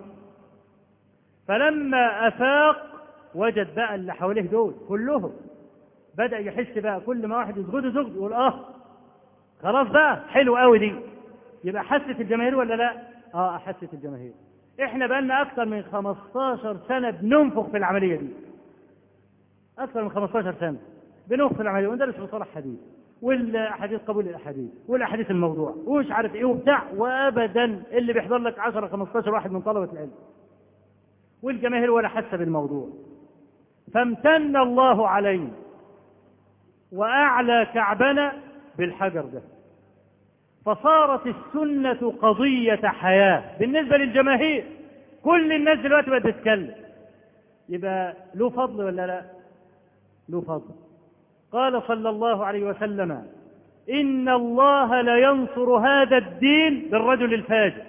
فلما افاق وجد بقى اللي حواليه دول كلهم بدأ يحس بقى كل ما واحد يسجد يسجد يقول اه خلاص بقى حلو قوي دي يبقى حست الجماهير ولا لا اه حست الجماهير احنا بقالنا اكثر من 15 سنه بننفخ في العمليه دي اكثر من 15 سنه بننفخ في العمليه وندرس مصطلح حديث والاحاديث قبول الاحاديث والاحاديث الموضوع ومش عارف ايه وبتاع وابدا اللي بيحضر لك 10 15 واحد من طلبه العلم والجماهير ولا حاسه بالموضوع فامتن الله علينا واعلى كعبنا بالحجر ده فصارت السنة قضية حياة بالنسبة للجماهير كل الناس دلوقتي بقت تتكلم يبقى له فضل ولا لا له فضل قال صلى الله عليه وسلم إن الله لينصر هذا الدين بالرجل الفاجر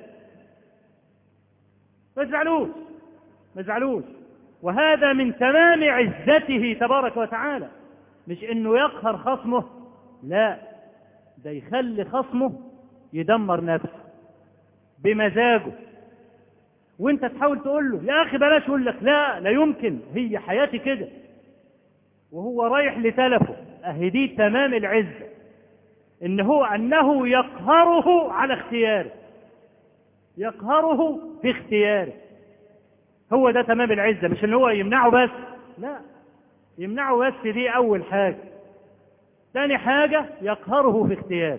ما تزعلوش ما تزعلوش وهذا من تمام عزته تبارك وتعالى مش انه يقهر خصمه لا ده يخلي خصمه يدمر نفسه بمزاجه وانت تحاول تقول له يا اخي بلاش يقول لك لا لا يمكن هي حياتي كده وهو رايح لتلفه اهي دي تمام العزه ان هو انه يقهره على اختياره يقهره في اختياره هو ده تمام العزه مش ان هو يمنعه بس لا يمنعه بس دي اول حاجه ثاني حاجه يقهره في اختياره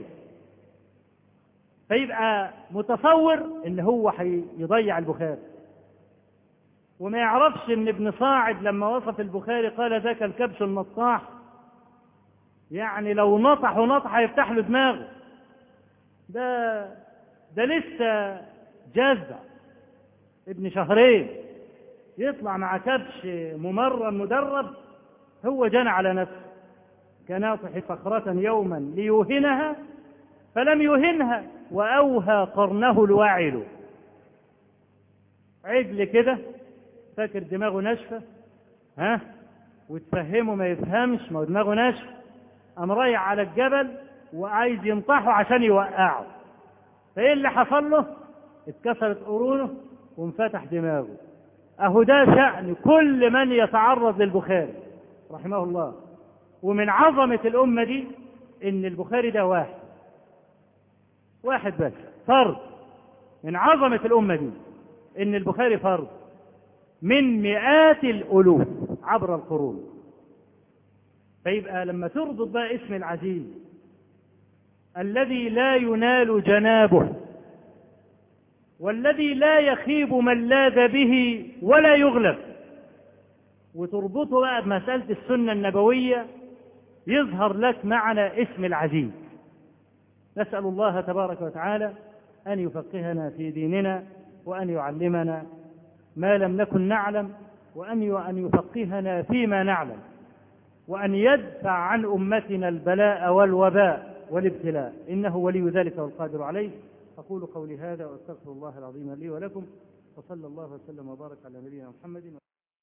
فيبقى متصور ان هو هيضيع البخاري وما يعرفش ان ابن صاعد لما وصف البخاري قال ذاك الكبش النطاح يعني لو نطح ونطح هيفتح له دماغه ده ده لسه جزع ابن شهرين يطلع مع كبش ممرن مدرب هو جنى على نفسه كناطح صخرة يوما ليوهنها فلم يهنها وأوهى قرنه الواعل عجل كده فاكر دماغه ناشفة ها وتفهمه ما يفهمش ما هو دماغه ناشفة قام رايح على الجبل وعايز ينطحه عشان يوقعه فايه اللي حصل له اتكسرت قرونه وانفتح دماغه اهو ده شأن كل من يتعرض للبخاري رحمه الله ومن عظمة الأمة دي إن البخاري ده واحد واحد بس فرد من عظمة الأمة دي إن البخاري فرد من مئات الألوف عبر القرون فيبقى لما تربط بقى اسم العزيز الذي لا ينال جنابه والذي لا يخيب من لاذ به ولا يغلب وتربطه بقى بمسألة السنة النبوية يظهر لك معنى اسم العزيز نسأل الله تبارك وتعالى أن يفقهنا في ديننا وأن يعلمنا ما لم نكن نعلم وأن أن يفقهنا فيما نعلم وأن يدفع عن أمتنا البلاء والوباء والابتلاء إنه ولي ذلك والقادر عليه أقول قولي هذا وأستغفر الله العظيم لي ولكم وصلى الله وسلم وبارك على نبينا محمد